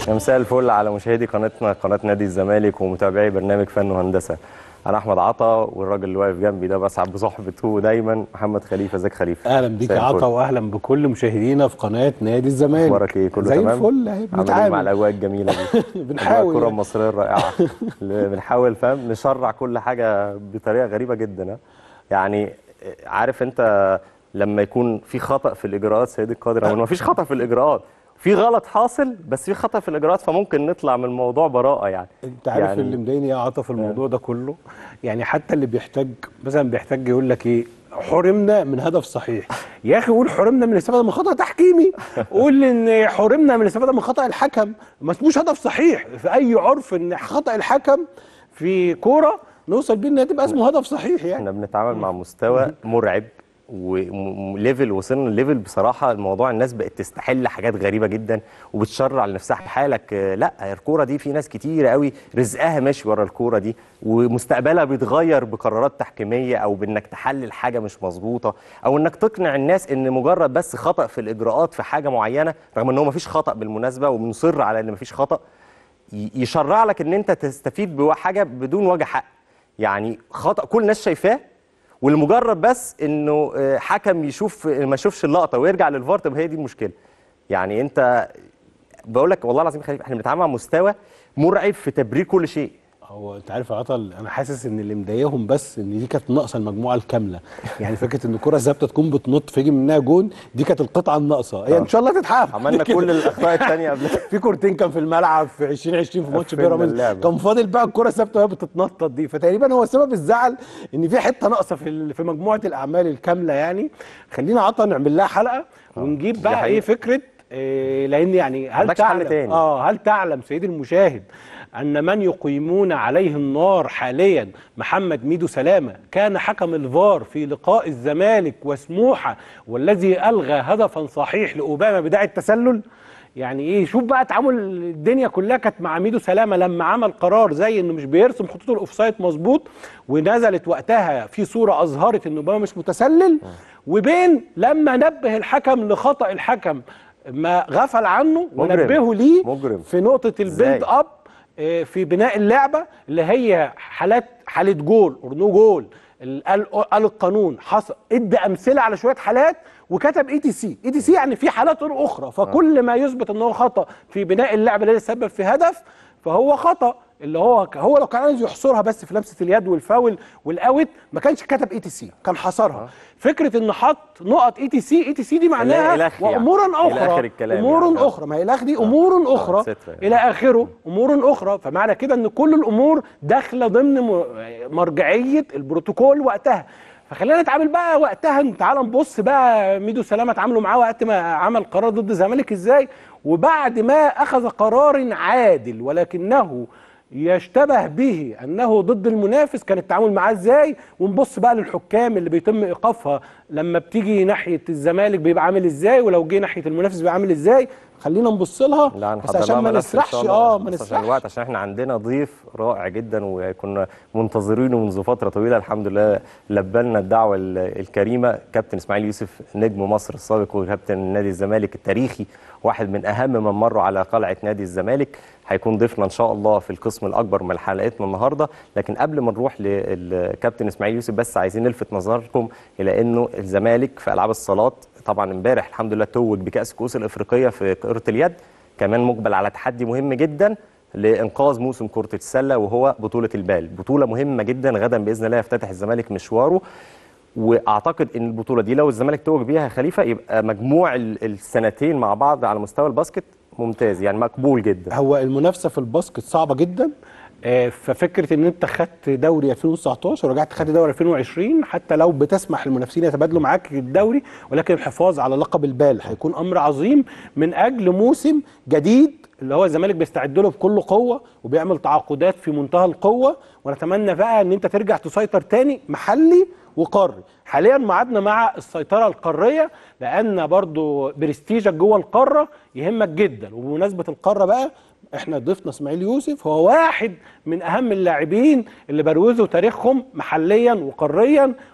يا مساء الفل على مشاهدي قناتنا قناه نادي الزمالك ومتابعي برنامج فن وهندسه انا احمد عطا والراجل اللي واقف جنبي ده بسعد بصحبته دايما محمد خليفه ازيك خليفه اهلا بيك يا مساء الفل. عطا واهلا بكل مشاهدينا في قناه نادي الزمالك اخبارك ايه كله زي تمام الفل اهي عامل ايه مع بنتعامل الاجواء الجميله دي بنحاول الكره يعني. المصريه الرائعه اللي بنحاول فاهم نشرع كل حاجه بطريقه غريبه جدا ها؟ يعني عارف انت لما يكون في خطا في الاجراءات سيدي القادر او ما فيش خطا في الاجراءات في غلط حاصل بس في خطا في الاجراءات فممكن نطلع من الموضوع براءه يعني انت عارف يعني- اللي مضايقني يا عطا في الموضوع ده كله يعني حتى اللي بيحتاج مثلا بيحتاج يقول لك ايه حرمنا من هدف صحيح يا اخي قول حرمنا من الاستفاده من خطا تحكيمي قول ان حرمنا من الاستفاده من خطا الحكم ما اسموش هدف صحيح في اي عرف ان خطا الحكم في كوره نوصل بيه انها تبقى اسمه هدف صحيح يعني احنا بنتعامل مع مستوى مرعب وليفل وصلنا ليفل بصراحه الموضوع الناس بقت تستحل حاجات غريبه جدا وبتشرع لنفسها حالك آه، لا الكوره دي في ناس كتير قوي رزقها ماشي ورا الكوره دي ومستقبلها بيتغير بقرارات تحكيميه او بانك تحلل حاجه مش مظبوطه او انك تقنع الناس ان مجرد بس خطا في الاجراءات في حاجه معينه رغم ان هو مفيش خطا بالمناسبه وبنصر على ان مفيش خطا ي- يشرع لك ان انت تستفيد بحاجه بدون وجه حق يعني خطا كل الناس شايفاه ولمجرد بس انه آه، حكم يشوف ما يشوفش اللقطه ويرجع للفار طب هي دي المشكله يعني انت بقول لك والله العظيم خليفه احنا بنتعامل مع مستوى مرعب في تبرير كل شيء هو انت عارف يا عطل انا حاسس ان اللي مضايقهم بس ان دي كانت ناقصه المجموعه الكامله يعني فكره ان الكره الثابته تكون بتنط فيجي منها جون دي كانت القطعه الناقصه هي ان شاء الله تتحقق عملنا كده. كل الاخطاء الثانيه قبل في كورتين كان في الملعب في 2020 في ماتش قفلنا بيراميدز اللعبة. كان فاضل بقى الكره الثابته وهي بتتنطط دي فتقريبا هو سبب الزعل ان في حته ناقصه في ال- في مجموعه الاعمال الكامله يعني خلينا عطا نعمل لها حلقه ونجيب دي بقى حقيقة. ايه فكره إيه لان يعني هل عندكش حل تعلم تاني. اه هل تعلم سيدي المشاهد ان من يقيمون عليه النار حاليا محمد ميدو سلامه كان حكم الفار في لقاء الزمالك وسموحه والذي الغى هدفا صحيح لاوباما بداعي التسلل يعني ايه شوف بقى تعامل الدنيا كلها كانت مع ميدو سلامه لما عمل قرار زي انه مش بيرسم خطوط الاوفسايد مظبوط ونزلت وقتها في صوره اظهرت ان اوباما مش متسلل وبين لما نبه الحكم لخطا الحكم ما غفل عنه مجرم. ونبهه ليه مجرم. في نقطه إزاي؟ البيلد اب آه، في بناء اللعبه اللي هي حالات حاله جول اور نو جول ال- قال قال القانون حصل ادى امثله على شويه حالات وكتب اي تي سي اي تي سي يعني في حالات اخرى فكل ما يثبت ان هو خطا في بناء اللعبه اللي سبب في هدف فهو خطا اللي هو هو لو كان عايز يحصرها بس في لمسه اليد والفاول والاوت ما كانش كتب اي تي سي كان حصرها فكره انه حط نقط اي تي سي اي تي سي دي معناها الأخ يعني. وامورا إلى اخرى آخر الكلام امور يعني. آه. اخرى ما هي الاخ دي امور اخرى سترة يعني. الى اخره امور اخرى فمعنى كده ان كل الامور داخله ضمن م- مرجعيه البروتوكول وقتها فخلينا نتعامل بقى وقتها تعال نبص بقى ميدو سلامه اتعاملوا معاه وقت ما عمل قرار ضد الزمالك ازاي وبعد ما اخذ قرار عادل ولكنه يشتبه به انه ضد المنافس كان التعامل معاه ازاي ونبص بقى للحكام اللي بيتم ايقافها لما بتيجي ناحيه الزمالك بيبقى عامل ازاي ولو جه ناحيه المنافس بيبقى عامل ازاي خلينا نبص لها لا بس هنحضر عشان لها ما ملف إن نسرحش شاء الله، اه ما بس عشان نسرحش الوقت عشان احنا عندنا ضيف رائع جدا وكنا منتظرينه منذ فتره طويله الحمد لله لبى لنا الدعوه ال- الكريمه كابتن اسماعيل يوسف نجم مصر السابق وكابتن نادي الزمالك التاريخي واحد من اهم من مروا على قلعه نادي الزمالك هيكون ضيفنا ان شاء الله في القسم الاكبر من حلقتنا النهارده لكن قبل ما نروح للكابتن اسماعيل يوسف بس عايزين نلفت نظركم الى انه الزمالك في العاب الصالات طبعا امبارح الحمد لله توج بكاس الكؤوس الافريقيه في كره اليد كمان مقبل على تحدي مهم جدا لانقاذ موسم كره السله وهو بطوله البال بطوله مهمه جدا غدا باذن الله يفتتح الزمالك مشواره واعتقد ان البطوله دي لو الزمالك توج بيها يا خليفه يبقى مجموع ال- السنتين مع بعض على مستوى الباسكت ممتاز يعني مقبول جدا هو المنافسه في الباسكت صعبه جدا آه، ففكره ان انت خدت دوري 2019 ورجعت خدت دوري 2020 حتى لو بتسمح المنافسين يتبادلوا معاك الدوري ولكن الحفاظ على لقب البال هيكون امر عظيم من اجل موسم جديد اللي هو الزمالك بيستعد له بكل قوه وبيعمل تعاقدات في منتهى القوه ونتمنى بقى ان انت ترجع تسيطر تاني محلي وقاري حاليا معادنا مع السيطره القاريه لان برضو برستيجك جوه القاره يهمك جدا وبمناسبه القاره بقى احنا ضيفنا اسماعيل يوسف هو واحد من اهم اللاعبين اللي بروزوا تاريخهم محليا وقاريا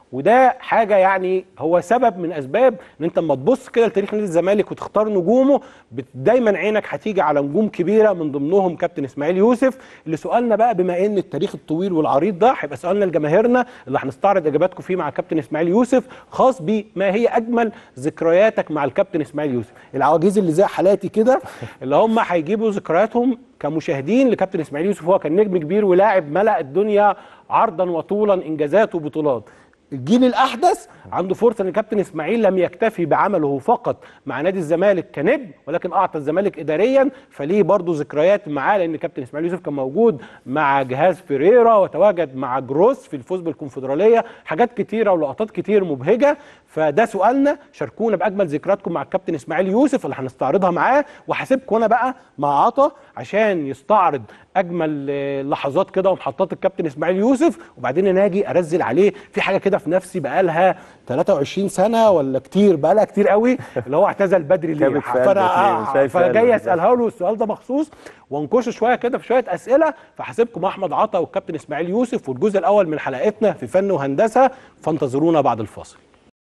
وده حاجه يعني هو سبب من اسباب ان انت لما تبص كده لتاريخ نادي الزمالك وتختار نجومه بت- دايما عينك هتيجي على نجوم كبيره من ضمنهم كابتن اسماعيل يوسف اللي سؤالنا بقى بما ان التاريخ الطويل والعريض ده هيبقى سؤالنا لجماهيرنا اللي هنستعرض اجاباتكم فيه مع كابتن اسماعيل يوسف خاص بما هي اجمل ذكرياتك مع الكابتن اسماعيل يوسف العواجيز اللي زي حالاتي كده اللي هم هيجيبوا ذكرياتهم كمشاهدين لكابتن اسماعيل يوسف هو كان نجم كبير ولاعب ملأ الدنيا عرضا وطولا انجازات وبطولات الجيل الاحدث عنده فرصه ان كابتن اسماعيل لم يكتفي بعمله فقط مع نادي الزمالك كنجم ولكن اعطى الزمالك اداريا فليه برضه ذكريات معاه لان كابتن اسماعيل يوسف كان موجود مع جهاز فيريرا وتواجد مع جروس في الفوز بالكونفدراليه حاجات كتيره ولقطات كتير مبهجه فده سؤالنا شاركونا باجمل ذكرياتكم مع الكابتن اسماعيل يوسف اللي هنستعرضها معاه وهسيبكم انا بقى مع عطا عشان يستعرض اجمل آه، لحظات كده ومحطات الكابتن اسماعيل يوسف وبعدين انا اجي ارزل عليه في حاجه كده في نفسي بقالها 23 سنه ولا كتير بقالها كتير قوي اللي هو اعتزل بدري ليه كابت في قلبك فانا ليه؟ مش آه، شايف فجاي قلبك. اسالها له السؤال ده مخصوص وانكشه شويه كده في شويه اسئله فهسيبكم احمد عطا والكابتن اسماعيل يوسف والجزء الاول من حلقتنا في فن وهندسه فانتظرونا بعد الفاصل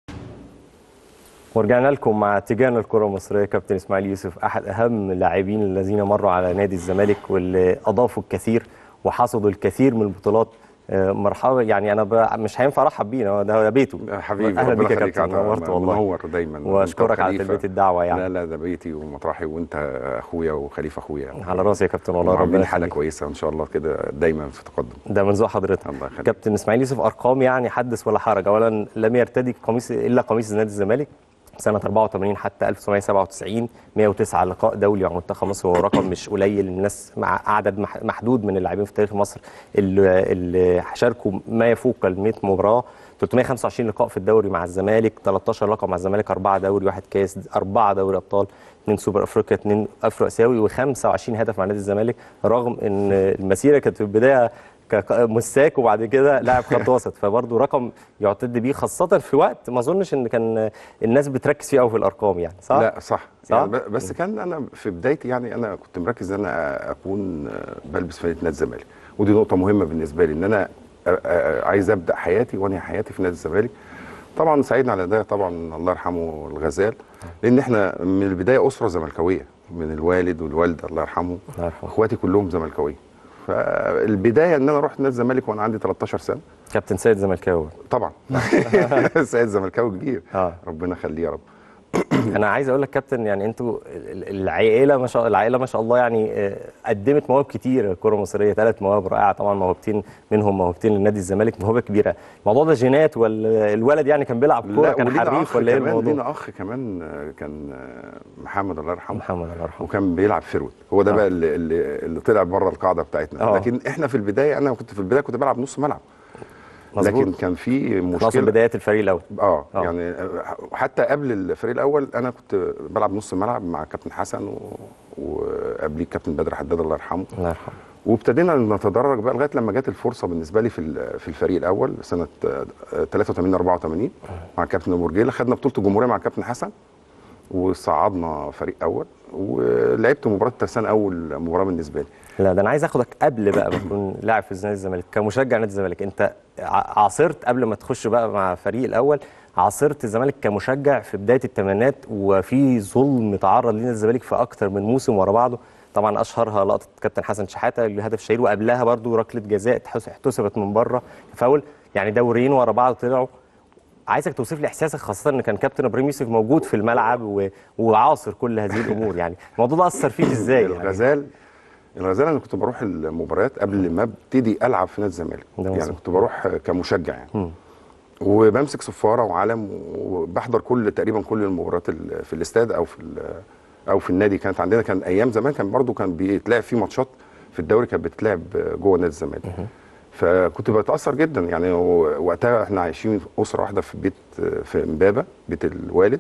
ورجعنا لكم مع تيجان الكرة المصرية كابتن إسماعيل يوسف أحد أهم اللاعبين الذين مروا على نادي الزمالك واللي أضافوا الكثير وحصدوا الكثير من البطولات آه، مرحبا يعني أنا ب- مش هينفع أرحب بيه هو ده ده بيته حبيبي أهلا ربنا بيك يا يخليك كابتن عطا. نورت والله منور دايما وأشكرك وأنت على خليفة. تلبية الدعوة يعني لا لا ده بيتي ومطرحي وانت اخويا وخليفه اخويا على راسي يا كابتن والله عاملين ربنا حاله يخليك. كويسه ان شاء الله كده دايما في تقدم ده من ذوق حضرتك الله يخليك. كابتن اسماعيل يوسف ارقام يعني حدث ولا حرج اولا لم يرتدي قميص الا قميص نادي الزمالك سنه 84 حتى 1997 109 لقاء دولي مع منتخب مصر وهو رقم مش قليل الناس مع عدد مح- محدود من اللاعبين في تاريخ مصر اللي, اللي شاركوا ما يفوق ال 100 مباراه 325 لقاء في الدوري مع الزمالك 13 لقاء مع الزمالك 4 دوري واحد كاس 4 دوري ابطال 2 سوبر افريقيا 2 افرو اسيوي و25 هدف مع نادي الزمالك رغم ان المسيره كانت في البدايه كمساك وبعد كده لاعب خط وسط فبرضه رقم يعتد بيه خاصه في وقت ما اظنش ان كان الناس بتركز فيه قوي في الارقام يعني صح؟ لا صح, صح؟ يعني ب- بس كان انا في بدايتي يعني انا كنت مركز ان انا اكون بلبس فانله نادي الزمالك ودي نقطه مهمه بالنسبه لي ان انا أ- أ- عايز ابدا حياتي وانهي حياتي في نادي الزمالك طبعا ساعدنا على ده طبعا الله يرحمه الغزال لان احنا من البدايه اسره زملكاويه من الوالد والوالده الله يرحمه الله يرحمه. اخواتي كلهم زملكاويه فالبدايه ان انا رحت نادي الزمالك وانا عندي 13 سنه كابتن سيد زملكاوي طبعا سيد زملكاوي كبير آه. ربنا يخليه يا رب انا عايز اقول لك كابتن يعني انتوا ال- العائله ما شاء العائله ما شاء الله يعني آه، قدمت مواهب كتير الكره المصريه ثلاث مواهب رائعه طبعا موهبتين منهم موهبتين لنادي الزمالك موهبه كبيره الموضوع ده جينات ولا الولد يعني كان بيلعب كوره كان ولينا حريف أخ ولا ايه كمان الموضوع لينا اخ كمان آه، كان آه، محمد الله يرحمه محمد الله يرحمه وكان بيلعب فيرود هو ده آه. بقى اللي, اللي, اللي طلع بره القاعده بتاعتنا آه. لكن احنا في البدايه انا كنت في البدايه كنت بلعب نص ملعب مظبوط. لكن كان في ناصر مشكله بدايات الفريق الاول اه آه. يعني آه، حتى قبل الفريق الاول انا كنت بلعب نص ملعب مع كابتن حسن و... وقبليه كابتن بدر حداد الله يرحمه الله يرحمه وابتدينا نتدرج بقى لغايه لما جت الفرصه بالنسبه لي في ال- في الفريق الاول سنه آه، 83 84 مع كابتن ابو رجيله خدنا بطوله الجمهوريه مع كابتن حسن وصعدنا فريق اول ولعبت مباراه ترسانة اول مباراه بالنسبه لي لا ده انا عايز اخدك قبل بقى ما تكون لاعب في نادي الزمالك كمشجع نادي الزمالك انت ع- عاصرت قبل ما تخش بقى مع الفريق الاول عاصرت الزمالك كمشجع في بدايه الثمانينات وفي ظلم تعرض لنا الزمالك في اكتر من موسم ورا بعضه طبعا اشهرها لقطه كابتن حسن شحاته اللي هدف شهير وقبلها برضو ركله جزاء اتحس- احتسبت من بره فاول يعني دوريين ورا بعض طلعوا عايزك توصف لي احساسك خاصه ان كان كابتن ابراهيم يوسف موجود في الملعب و... وعاصر كل هذه الامور يعني الموضوع ده اثر فيك ازاي يعني الغزال الغزال انا كنت بروح المباريات قبل ما ابتدي العب في نادي الزمالك ده يعني مظبوط. كنت بروح كمشجع يعني مم. وبمسك صفاره وعلم وبحضر كل تقريبا كل المباريات ال- في الاستاد او في ال- او في النادي كانت عندنا كان ايام زمان كان برضو كان بيتلعب في ماتشات في الدوري كانت بتتلعب جوه نادي الزمالك فكنت بتاثر جدا يعني و- وقتها احنا عايشين في اسره واحده في بيت في امبابه بيت الوالد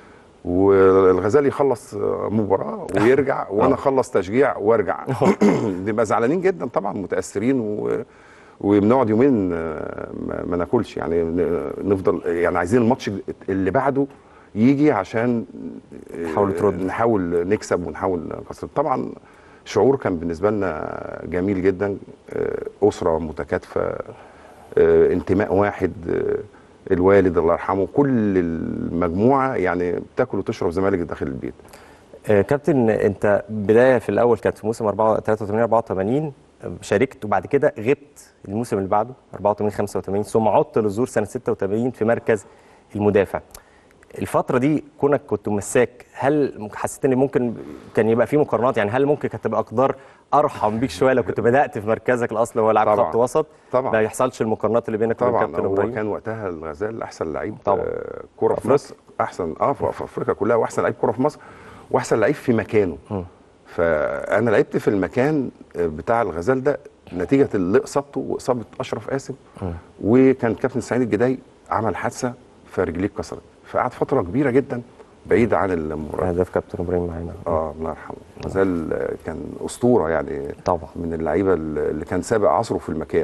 والغزال يخلص مباراه ويرجع وانا اخلص تشجيع وارجع نبقى زعلانين جدا طبعا متاثرين و وبنقعد يومين آه، ما ما ناكلش يعني ن- نفضل يعني عايزين الماتش اللي بعده يجي عشان آه، تحاولوا تردوا. نحاول نكسب ونحاول نكسر طبعا شعور كان بالنسبه لنا جميل جدا آه، اسره متكاتفه آه، انتماء واحد آه، الوالد الله يرحمه كل المجموعه يعني بتاكل وتشرب زمالك داخل البيت آه، كابتن انت بدايه في الاول كانت في موسم 4 83 84 آه، شاركت وبعد كده غبت الموسم اللي بعده 84 85 ثم عدت للظهور سنه 86 في مركز المدافع الفترة دي كونك كنت مساك هل حسيت ان ممكن كان يبقى في مقارنات يعني هل ممكن كانت تبقى اقدار ارحم بيك شويه لو كنت بدات في مركزك الاصلي وهو لاعب طبعاً. خط وسط طبعاً. ما يحصلش المقارنات اللي بينك وبين طبعا كابتن هو ابراهيم كان وقتها الغزال احسن لعيب طبعاً. آه، كوره في أفريقيا. مصر احسن اه في في افريقيا كلها واحسن لعيب كوره في مصر واحسن لعيب في مكانه فانا لعبت في المكان آه، بتاع الغزال ده نتيجه اللي اصابته واصابه اشرف قاسم وكان كابتن سعيد الجداي عمل حادثه فرجليه اتكسرت فقعد فتره كبيره جدا بعيد عن المباراه هدف كابتن ابراهيم معانا اه الله يرحمه غزال آه، كان اسطوره يعني طبعا. من اللعيبه اللي كان سابق عصره في المكان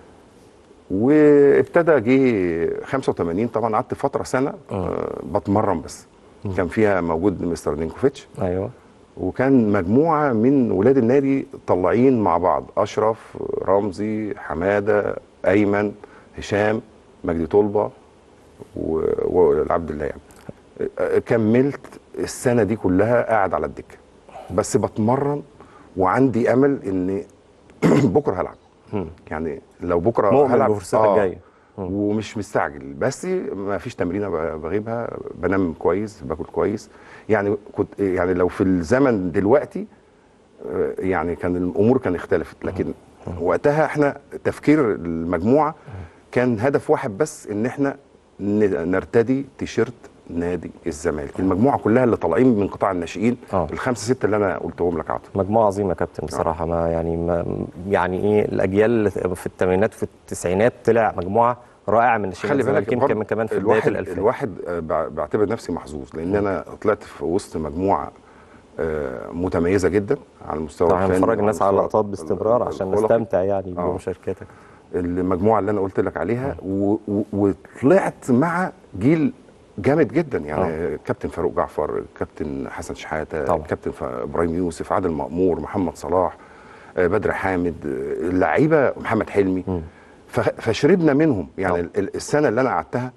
وابتدى جه 85 طبعا قعدت فتره سنه آه بتمرن بس كان فيها موجود مستر نينكوفيتش ايوه وكان مجموعه من ولاد النادي طلعين مع بعض اشرف رمزي حماده ايمن هشام مجدي طلبه و- والعبد الله يعني آه، كملت السنه دي كلها قاعد على الدكه بس بتمرن وعندي امل ان بكره هلعب يعني لو بكره مؤمن هلعب بفرصتك الجاية. ومش مستعجل بس ما فيش تمرينه ب- بغيبها بنام كويس باكل كويس يعني كنت يعني لو في الزمن دلوقتي آه، يعني كان الامور كان اختلفت لكن وقتها احنا تفكير المجموعه كان هدف واحد بس ان احنا ن- نرتدي تيشيرت نادي الزمالك المجموعه كلها اللي طالعين من قطاع الناشئين آه. الخمسه سته اللي انا قلتهم لك عاطف مجموعه عظيمه يا كابتن بصراحه ما يعني ما يعني ايه الاجيال اللي في الثمانينات وفي التسعينات طلع مجموعه رائعه من الناشئين خلي بالك الزمالكيين برضه كمان كمان في بدايه الواحد الالفينات الواحد آه، بع- بعتبر نفسي محظوظ لان انا طلعت في وسط مجموعه آه، متميزه جدا على المستوى طبعا الفني بنفرج الناس على وعلى اللقطات المستوى باستمرار عشان الخلقي. نستمتع يعني آه. بمشاركتك المجموعه اللي انا قلت لك عليها و... و... وطلعت مع جيل جامد جدا يعني آه. كابتن فاروق جعفر كابتن حسن شحاته طبعا. كابتن ف... ابراهيم يوسف عادل مأمور محمد صلاح آه، بدر حامد آه، اللعيبه محمد حلمي ف... فشربنا منهم يعني طبعا. ال- السنه اللي انا قعدتها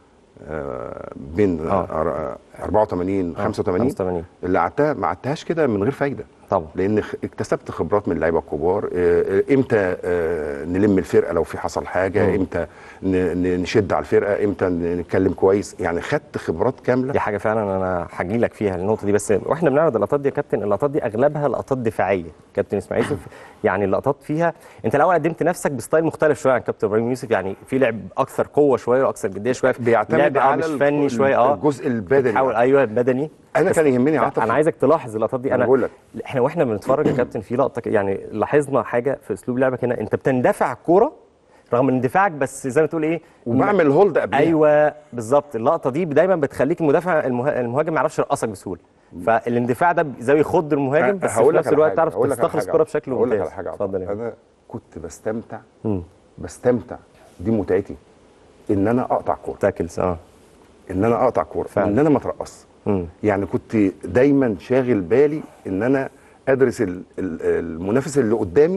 آه، بين آه. آه. 84 85 85 اللي قعدتها ما قعدتهاش كده من غير فايده طبعا لان خ- اكتسبت خبرات من اللعيبه الكبار آه، آه، امتى آه، نلم الفرقه لو في حصل حاجه مم. امتى ن- ن- نشد على الفرقه امتى ن- نتكلم كويس يعني خدت خبرات كامله دي حاجه فعلا انا هجي لك فيها النقطه دي بس واحنا بنعرض اللقطات دي يا كابتن اللقطات دي اغلبها لقطات دفاعيه كابتن اسماعيل يوسف يعني اللقطات فيها انت الاول قدمت نفسك بستايل مختلف شويه عن كابتن ابراهيم يوسف يعني في لعب اكثر قوه شويه واكثر جديه شويه بيعتمد لعب آه على مش ال- فني شويه اه الجزء البدني بتحاول ايوه بدني انا بس كان يهمني عاطف انا عايزك تلاحظ اللقطات دي أنا انا بقول لك. احنا واحنا بنتفرج يا كابتن في لقطه كده، يعني لاحظنا حاجه في اسلوب لعبك هنا انت بتندفع الكوره رغم ان اندفاعك بس زي ما تقول ايه وبعمل هولد قبلها ايوه بالظبط اللقطه دي دايما بتخليك المدافع المه... المهاجم ما يعرفش يرقصك بسهوله فالاندفاع ده زي يخض المهاجم بس في هقول لك نفس على الوقت حاجة، تعرف هقول لك على تستخلص حاجة الكوره بشكل هقول لك ممتاز على حاجه اتفضل يا انا كنت بستمتع مم. بستمتع دي متعتي ان انا اقطع كوره تاكلز اه ان انا اقطع كوره فعلا. ان انا ما اترقص مم. يعني كنت دايما شاغل بالي ان انا ادرس ال- ال- المنافس اللي قدامي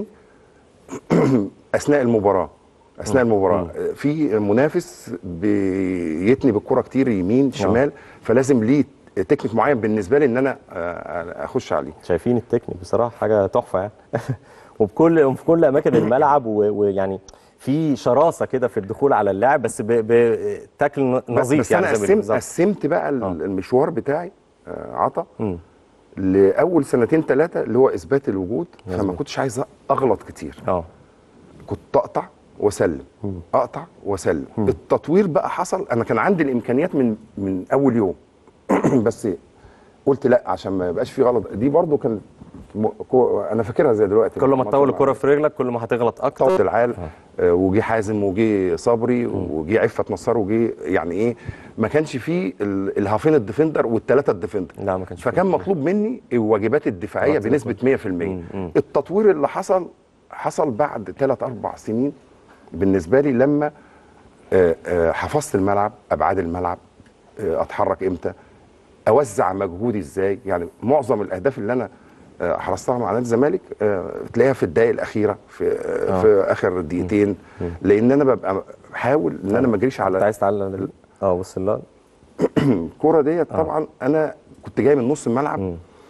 اثناء المباراه اثناء المباراه في منافس بيتني بالكره كتير يمين شمال فلازم ليه تكنيك معين بالنسبه لي ان انا آه، اخش عليه شايفين التكنيك بصراحه حاجه تحفه يعني وبكل وفي كل اماكن الملعب و- ويعني في شراسه كده في الدخول على اللاعب بس ب- بتاكل بس, نظيف بس يعني انا زي ما قسمت بالظبط. قسمت بقى ال- آه. المشوار بتاعي آه، عطا مم. لاول سنتين ثلاثه اللي هو اثبات الوجود فما مظبوط. كنتش عايز اغلط كتير اه كنت اقطع واسلم اقطع واسلم التطوير بقى حصل انا كان عندي الامكانيات من من اول يوم بس قلت لا عشان ما يبقاش في غلط دي برضو كان م... كو... انا فاكرها زي دلوقتي كل ما تطول الكره في رجلك كل ما هتغلط طول اكتر العال آه، وجي حازم وجي صبري وجي عفت نصار وجي يعني ايه ما كانش فيه ال- الهافين الديفندر والثلاثه الديفندر لا ما كانش فيه. فكان مطلوب مني الواجبات الدفاعيه خلاص بنسبه 100% مم. التطوير اللي حصل حصل بعد ثلاث اربع سنين بالنسبه لي لما آه، آه، حفظت الملعب ابعاد الملعب آه، اتحرك امتى اوزع مجهودي ازاي يعني معظم الاهداف اللي انا آه، حرصتها مع نادي الزمالك آه، تلاقيها في الدقائق الاخيره في آه. في اخر دقيقتين لان انا ببقى بحاول ان انا ما اجريش انت على عايز تعلم اه بص لا الكوره ديت طبعا انا كنت جاي من نص الملعب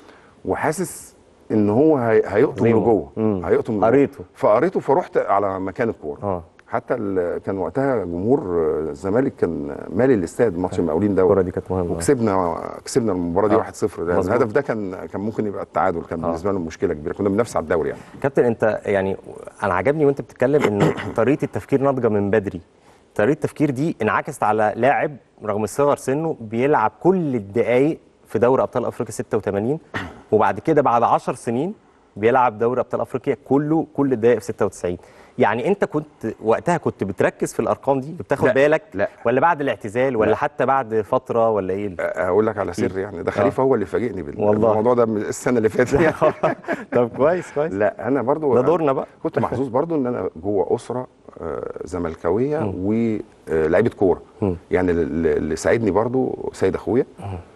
وحاسس ان هو هي- هيقطم عظيمة. لجوه مم. هيقطم لجوه. قريته. فقريته فرحت على مكان الكوره اه حتى ال- كان وقتها جمهور آه، الزمالك كان مالي الاستاد ماتش المقاولين ده الكرة دي كانت مهمة. وكسبنا كسبنا المباراه دي آه. 1-0 ده مظبوط. الهدف ده كان كان ممكن يبقى التعادل كان بالنسبه لهم مشكله كبيره كنا بننافس على الدوري يعني كابتن انت يعني انا عجبني وانت بتتكلم ان طريقه التفكير ناضجه من بدري طريقه التفكير دي انعكست على لاعب رغم صغر سنه بيلعب كل الدقائق في دوري ابطال افريقيا 86 وبعد كده بعد 10 سنين بيلعب دوري ابطال افريقيا كله كل الدقائق في 96 يعني انت كنت وقتها كنت بتركز في الارقام دي بتاخد لا، بالك لا. ولا بعد الاعتزال ولا لا. حتى بعد فتره ولا ايه ال- هقول لك على سر يعني ده خليفه هو اللي فاجئني بال- والله. بالموضوع ده من السنه اللي فاتت يعني طب كويس كويس لا انا برضو ده دورنا بقى. كنت محظوظ برضو ان انا جوه اسره آه، زملكاويه ولاعيبه كوره يعني اللي اللي ساعدني برضو سيد اخويا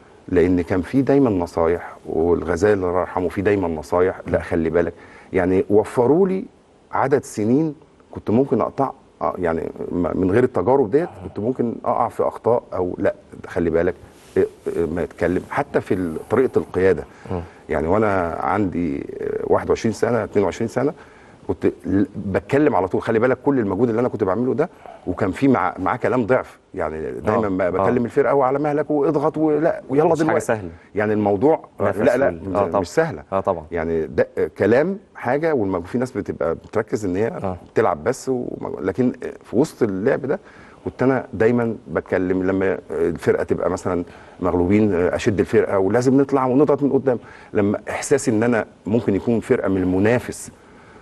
لان كان في دايما نصايح والغزال الله يرحمه في دايما نصايح لا خلي بالك يعني وفروا لي عدد سنين كنت ممكن اقطع آه، يعني ما- من غير التجارب ديت كنت ممكن اقع في اخطاء او لا خلي بالك إيه، إيه، ما يتكلم حتى في ال- طريقه القياده يعني وانا عندي آه، 21 سنه 22 سنه كنت ل- بتكلم على طول خلي بالك كل المجهود اللي انا كنت بعمله ده وكان في مع معاه كلام ضعف يعني دايما آه، ب- آه. بكلم الفرقه وعلى مهلك واضغط ولا ويلا مش حاجة دلوقتي سهلة. يعني الموضوع نفس لا لا وال- آه، طبعا. مش سهله اه طبعا يعني ده كلام حاجه والمج... في ناس بتبقى بتركز ان هي آه. بتلعب بس ومج... لكن في وسط اللعب ده كنت انا دايما بتكلم لما الفرقه تبقى مثلا مغلوبين اشد الفرقه ولازم نطلع ونضغط من قدام لما احساسي ان انا ممكن يكون فرقه من المنافس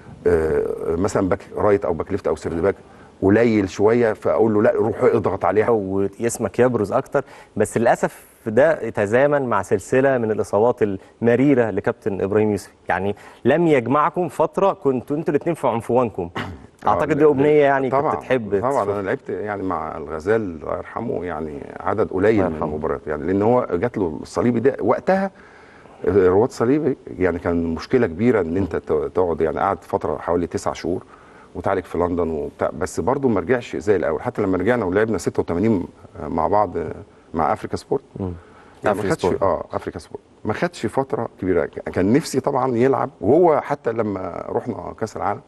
آه، مثلا باك رايت او باك ليفت او سيرد باك قليل شويه فاقول له لا روح اضغط عليها واسمك يبرز اكتر بس للاسف ده تزامن مع سلسله من الاصابات المريره لكابتن ابراهيم يوسف يعني لم يجمعكم فتره كنتوا انتوا الاثنين في عنفوانكم اعتقد دي آه، امنيه يعني طبعا كنت تحب طبعا تشوف. انا لعبت يعني مع الغزال الله يرحمه يعني عدد قليل الله من يرحمه. المباريات يعني لان هو جات له الصليبي ده وقتها الرباط الصليبي يعني كان مشكله كبيره ان انت ت- تقعد يعني قعد فتره حوالي تسع شهور وتعالج في لندن وبتاع بس برضه ما رجعش زي الاول حتى لما رجعنا ولعبنا 86 مع بعض مع افريكا سبورت يعني ما أفريكا خدش سبورت. اه افريكا سبورت ما خدش فتره كبيره كان نفسي طبعا يلعب وهو حتى لما رحنا كاس العالم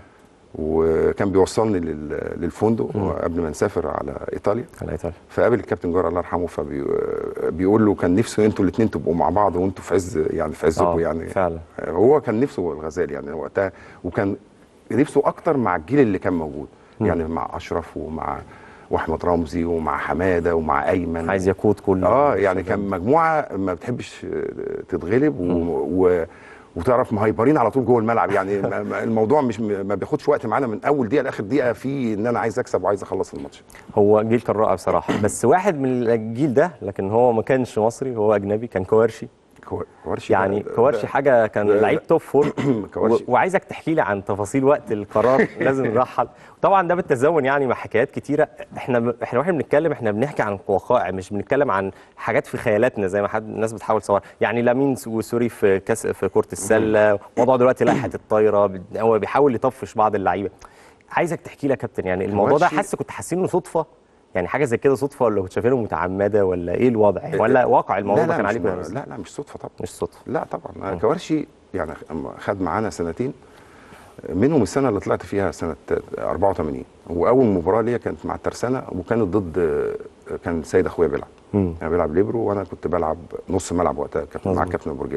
وكان بيوصلني لل- للفندق قبل ما نسافر على ايطاليا على ايطاليا فقابل الكابتن جار الله يرحمه فبيقول له كان نفسه انتوا الاثنين تبقوا مع بعض وانتوا في عز يعني في عزكم آه، يعني فعلا. هو كان نفسه الغزال يعني وقتها وكان نفسه اكتر مع الجيل اللي كان موجود يعني مع اشرف ومع واحمد رمزي ومع حماده ومع ايمن عايز يقود كل اه يعني كان مجموعه ما بتحبش تتغلب و... و... وتعرف مهيبرين على طول جوه الملعب يعني ما- ما- الموضوع مش ما بياخدش وقت معانا من اول دقيقه لاخر دقيقه في ان انا عايز اكسب وعايز اخلص الماتش هو جيل كان رائع بصراحه بس واحد من الجيل ده لكن هو ما كانش مصري هو اجنبي كان كوارشي كو- كوارشي يعني ده- كوارشي ده- حاجه كان ده- لعيب توب فور كوارشي. و- وعايزك تحكي لي عن تفاصيل وقت القرار لازم نرحل طبعا ده بالتزامن يعني مع حكايات كتيره احنا ب... احنا واحنا بنتكلم احنا بنحكي عن وقائع مش بنتكلم عن حاجات في خيالاتنا زي ما حد الناس بتحاول تصور يعني لامين وسوري في كاس في كره السله موضوع دلوقتي لائحه الطايره ب- هو بيحاول يطفش بعض اللعيبه عايزك تحكي لي يا كابتن يعني الموضوع ده كوارشي- حاسس كنت حاسينه صدفه يعني حاجه زي كده صدفه ولا كنت شايفينه متعمده ولا ايه الوضع ولا واقع الموضوع لا ده لا كان مش عليكم يا م- مستر؟ لا لا مش صدفه طبعا مش صدفه لا طبعا كوارشي يعني خد معانا سنتين منهم السنه اللي طلعت فيها سنه 84 واول مباراه ليا كانت مع الترسانه وكانت ضد كان سيد اخويا بيلعب مم. انا بيلعب ليبرو وانا كنت بلعب نص ملعب وقتها كابتن مع مظبوط. الكابتن برجيل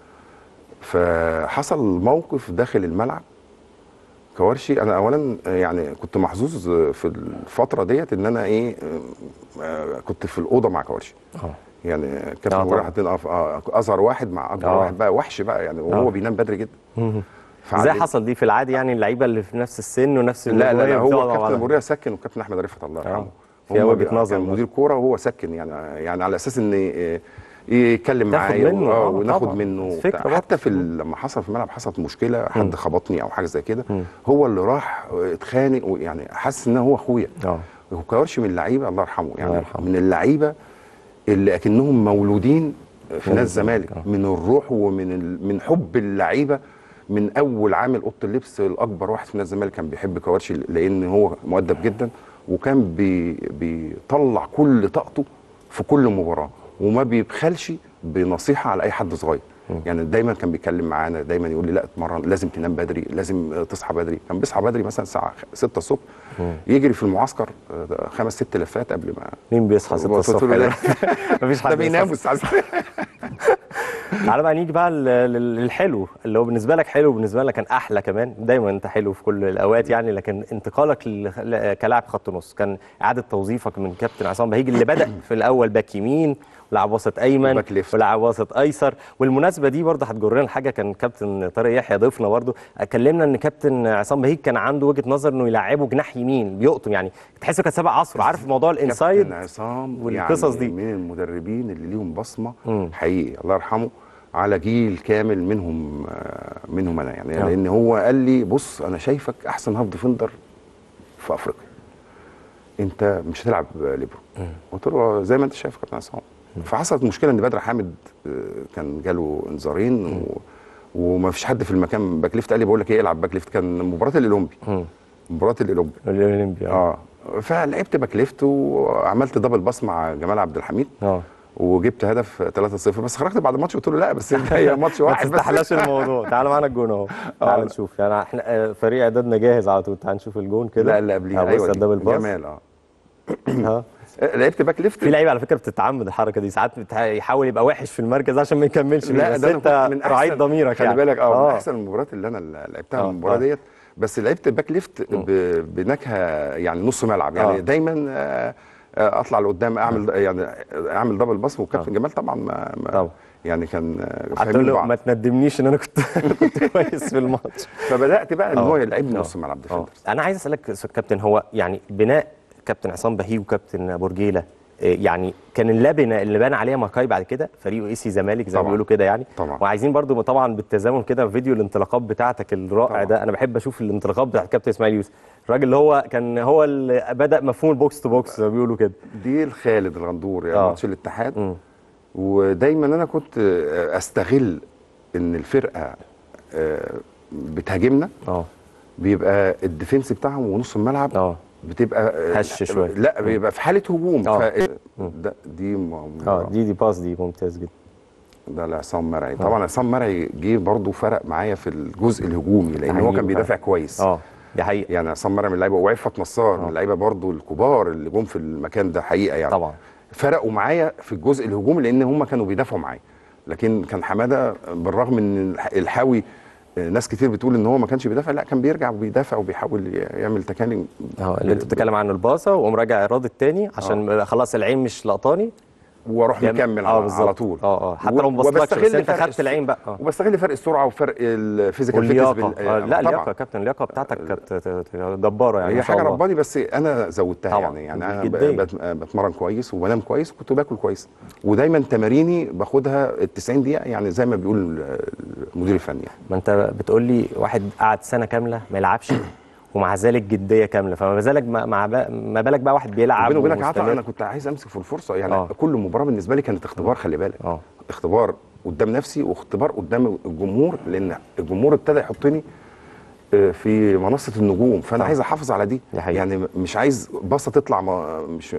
فحصل موقف داخل الملعب كوارشي انا اولا يعني كنت محظوظ في الفتره ديت ان انا ايه آه، كنت في الاوضه مع كوارشي اه يعني آه كابتن طبعا. مرة حاطين أف- آه، اصغر واحد مع اكبر آه. واحد بقى وحش بقى يعني وهو آه. بينام بدري جدا ازاي فعلم- حصل دي في العادي يعني اللعيبه اللي في نفس السن ونفس لا لا, لا الوضعية هو بتقعد مع كابتن بعضها. مريه سكن وكابتن احمد رفعت الله يرحمه آه. فيها هما وجهة بي- نظر كان برضه. مدير كوره وهو سكن يعني يعني على اساس ان إيه، يتكلم تاخد معايا منه، و- آه، آه وناخد طبعا. منه فكرة وبتاع. برضه. حتى في ال- لما حصل في الملعب حصلت مشكله حد خبطني او حاجه زي كده هو اللي راح اتخانق ويعني حاسس ان هو اخويا اه وكوارشي من اللعيبه الله يرحمه يعني الله يرحمه. من اللعيبه اللي اكنهم مولودين في نادي الزمالك من الروح ومن ال... من حب اللعيبه من اول عامل اوضه اللبس الاكبر واحد في نادي الزمالك كان بيحب كوارشي لان هو مؤدب جدا وكان بي... بيطلع كل طاقته في كل مباراه وما بيبخلش بنصيحه على اي حد صغير يعني دايما كان بيتكلم معانا دايما يقول لي لا اتمرن لازم تنام بدري لازم تصحى بدري كان بيصحى بدري مثلا الساعه 6 الصبح يجري في المعسكر آه، خمس ست لفات قبل ما مين بيصحى 6 قلت له الصبح لا. ده؟ مفيش حد ده بيناموا بيصحى. الساعه 6 تعالى بقى نيجي بقى لل- لل- للحلو اللي هو بالنسبه لك حلو بالنسبه لك كان احلى كمان دايما انت حلو في كل الاوقات يعني لكن انتقالك لل- ل- كلاعب خط نص كان اعاده توظيفك من كابتن عصام بهيج اللي بدا في الاول باك يمين ولعب وسط ايمن وباك ليفت. ولعب وسط ايسر والمناسبه دي برضه هتجرنا لحاجه كان كابتن طارق يحيى ضيفنا برضه كلمنا ان كابتن عصام بهيج كان عنده وجهه نظر انه يلعبه جناح يمين بيقطم يعني تحسه كان سابق عصره عارف موضوع الانسايد كابتن عصام والقصص يعني دي. من المدربين اللي ليهم بصمه مم. حقيقي الله يرحمه على جيل كامل منهم آه، منهم انا يعني آه. لان هو قال لي بص انا شايفك احسن هاف ديفندر في افريقيا انت مش هتلعب ليبرو قلت له زي ما انت شايف يا كابتن عصام فحصلت مشكله ان بدر حامد آه، كان جاله انذارين و... وما فيش حد في المكان باك ليفت قال لي بقول لك ايه العب باك ليفت كان مباراه الاولمبي مم. مباراه الاولمبي الاولمبي اه فلعبت باك ليفت وعملت دبل باس مع جمال عبد الحميد اه وجبت هدف 3-0 بس خرجت بعد الماتش قلت له لا بس انت هي ماتش ما واحد بس تستحلاش الموضوع تعال معانا الجون اهو تعال آه. نشوف يعني احنا آه، فريق اعدادنا جاهز على طول تعال نشوف الجون كده لا اللي قبليه ايوه ايوه الدبل دي. باس جمال اه ها لعبت باك ليفت في لعيبه على فكره بتتعمد الحركه دي ساعات بتح- يحاول يبقى وحش في المركز عشان ما يكملش بيه بس ده أنا انت كنت من راعيت أحسن- ضميرك خلي يعني بالك اه من احسن المباريات اللي انا اللي لعبتها آه، المباراه آه. ديت بس لعبت باك ليفت ب- بنكهه يعني نص ملعب يعني آه. دايما آه، آه، اطلع لقدام اعمل يعني اعمل دبل باص والكابتن جمال طبعا ما ما- طبعا. يعني كان آه، هتقول فاهمين له بعض ما تندمنيش ان انا كنت كنت كويس في الماتش فبدات بقى ان آه. هو يلعبني آه. نص ملعب اه ديفندر انا عايز اسالك سؤال كابتن هو يعني بناء كابتن عصام بهيج وكابتن برجيله آه، يعني كان اللبنه اللي بان عليها ماكاي بعد كده فريق اي سي زمالك زي ما طبعاً. بيقولوا كده يعني طبعاً. وعايزين برضو طبعا بالتزامن كده فيديو الانطلاقات بتاعتك الرائع طبعاً. ده انا بحب اشوف الانطلاقات بتاعت كابتن اسماعيل يوسف الراجل اللي هو كان هو اللي بدا مفهوم البوكس تو بوكس زي ما بيقولوا كده دي الخالد الغندور يعني آه. ماتش الاتحاد مم. ودايما انا كنت آه، استغل ان الفرقه آه، بتهاجمنا اه بيبقى الديفنس بتاعهم ونص الملعب اه بتبقى آه، هش شوية. لا بيبقى في حاله هجوم آه. ف... ده دي م... اه دي دي باس دي ممتاز جدا ده لعصام مرعي طبعا عصام مرعي جه برضه فرق معايا في الجزء الهجومي لان هو حقيقي كان بيدافع فعلا. كويس اه دي حقيقه يعني عصام مرعي من اللعيبه وعفت نصار من اللعيبه برضه الكبار اللي جم في المكان ده حقيقه يعني طبعا فرقوا معايا في الجزء الهجومي لان هم كانوا بيدافعوا معايا لكن كان حماده بالرغم ان الح- الحاوي آه، ناس كتير بتقول ان هو ما كانش بيدافع لا كان بيرجع وبيدافع وبيحاول ي- يعمل تكاني اه اللي انت بتتكلم عنه الباصه وقوم راجع ايراد التاني عشان خلاص العين مش لقطاني واروح جامد. مكمل اه على, بالظبط. على طول اه اه حتى و- لو ما بصلكش وبستغل بس انت فرق خدت الس- العين بقى اه وبستغل فرق السرعه وفرق الفيزيكال واللياقه فيتنس آه لا اللياقه يا كابتن اللياقه بتاعتك كانت ت- ت- جباره يعني هي ما شاء حاجه الله. رباني بس انا زودتها طبعاً. يعني يعني انا ب- جدية. بت- بتمرن كويس وبنام كويس وكنت باكل كويس ودايما تماريني باخدها ال 90 دقيقه يعني زي ما بيقول المدير الفني يعني. ما انت بتقول لي واحد قعد سنه كامله ما يلعبش ومع ذلك جديه كامله فما بالك مع مع با- ما بالك بقى واحد بيلعب بيني وبينك يا عطا ومستمر. انا كنت عايز امسك في الفرصه يعني آه. آه. كل مباراه بالنسبه لي كانت اختبار خلي بالك اه اختبار قدام نفسي واختبار قدام الجمهور لان الجمهور ابتدى يحطني آه، في منصه النجوم فانا آه. عايز احافظ على دي دي حقيقة. يعني مش عايز باصه تطلع ما مش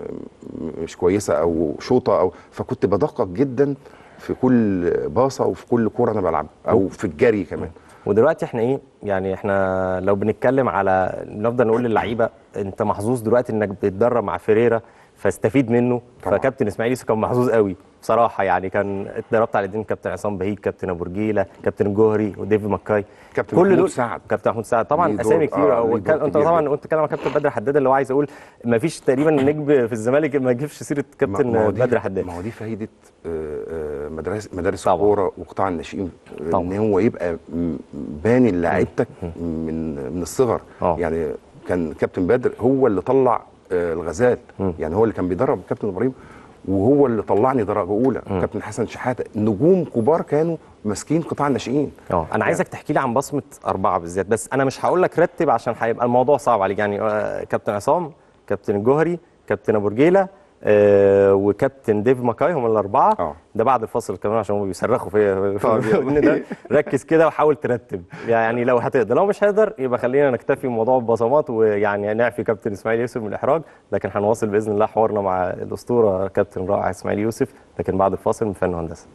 مش كويسه او شوطه او فكنت بدقق جدا في كل باصه وفي كل كوره انا بلعبها او في الجري كمان ودلوقتي احنا ايه يعني احنا لو بنتكلم على نفضل نقول للعيبه انت محظوظ دلوقتي انك بتتدرب مع فيريرا فاستفيد منه طبعا. فكابتن اسماعيل يوسف كان محظوظ قوي بصراحه يعني كان اتدربت على ايدين كابتن عصام بهيج كابتن ابو رجيله كابتن الجوهري وديفيد ماكاي كابتن كل محمود دول سعد. كابتن محمود سعد طبعا ليه دور- اسامي كتير آه، آه ليه انت دور كبير طبعا جدا. وانت بتتكلم عن كابتن بدر حداد اللي هو عايز اقول ما فيش تقريبا نجم في الزمالك ما يجيبش سيره كابتن ما هو دي- بدر حداد ما هو دي فايده آه، آه، مدارس مدارس طبعا. الكوره وقطاع الناشئين آه، طبعا. ان هو يبقى م- باني لعيبتك من من الصغر آه. يعني كان كابتن بدر هو اللي طلع آه، الغزال مم. يعني هو اللي كان بيدرب كابتن ابراهيم وهو اللي طلعني درجه اولى كابتن حسن شحاته نجوم كبار كانوا ماسكين قطاع الناشئين اه انا عايزك تحكي لي عن بصمه اربعه بالذات بس انا مش هقول لك رتب عشان هيبقى الموضوع صعب عليك يعني آه، كابتن عصام كابتن الجوهري كابتن ابو رجيله آه وكابتن ديف ماكاي هم الاربعه اه. ده بعد الفاصل كمان عشان هم بيصرخوا فيا طب يلا. إن ده ركز كده وحاول ترتب يعني لو هتقدر لو مش هتقدر يبقى خلينا نكتفي بموضوع البصمات ويعني نعفي كابتن اسماعيل يوسف من الاحراج لكن هنواصل باذن الله حوارنا مع الاسطوره كابتن رائع اسماعيل يوسف لكن بعد الفاصل من فن وهندسه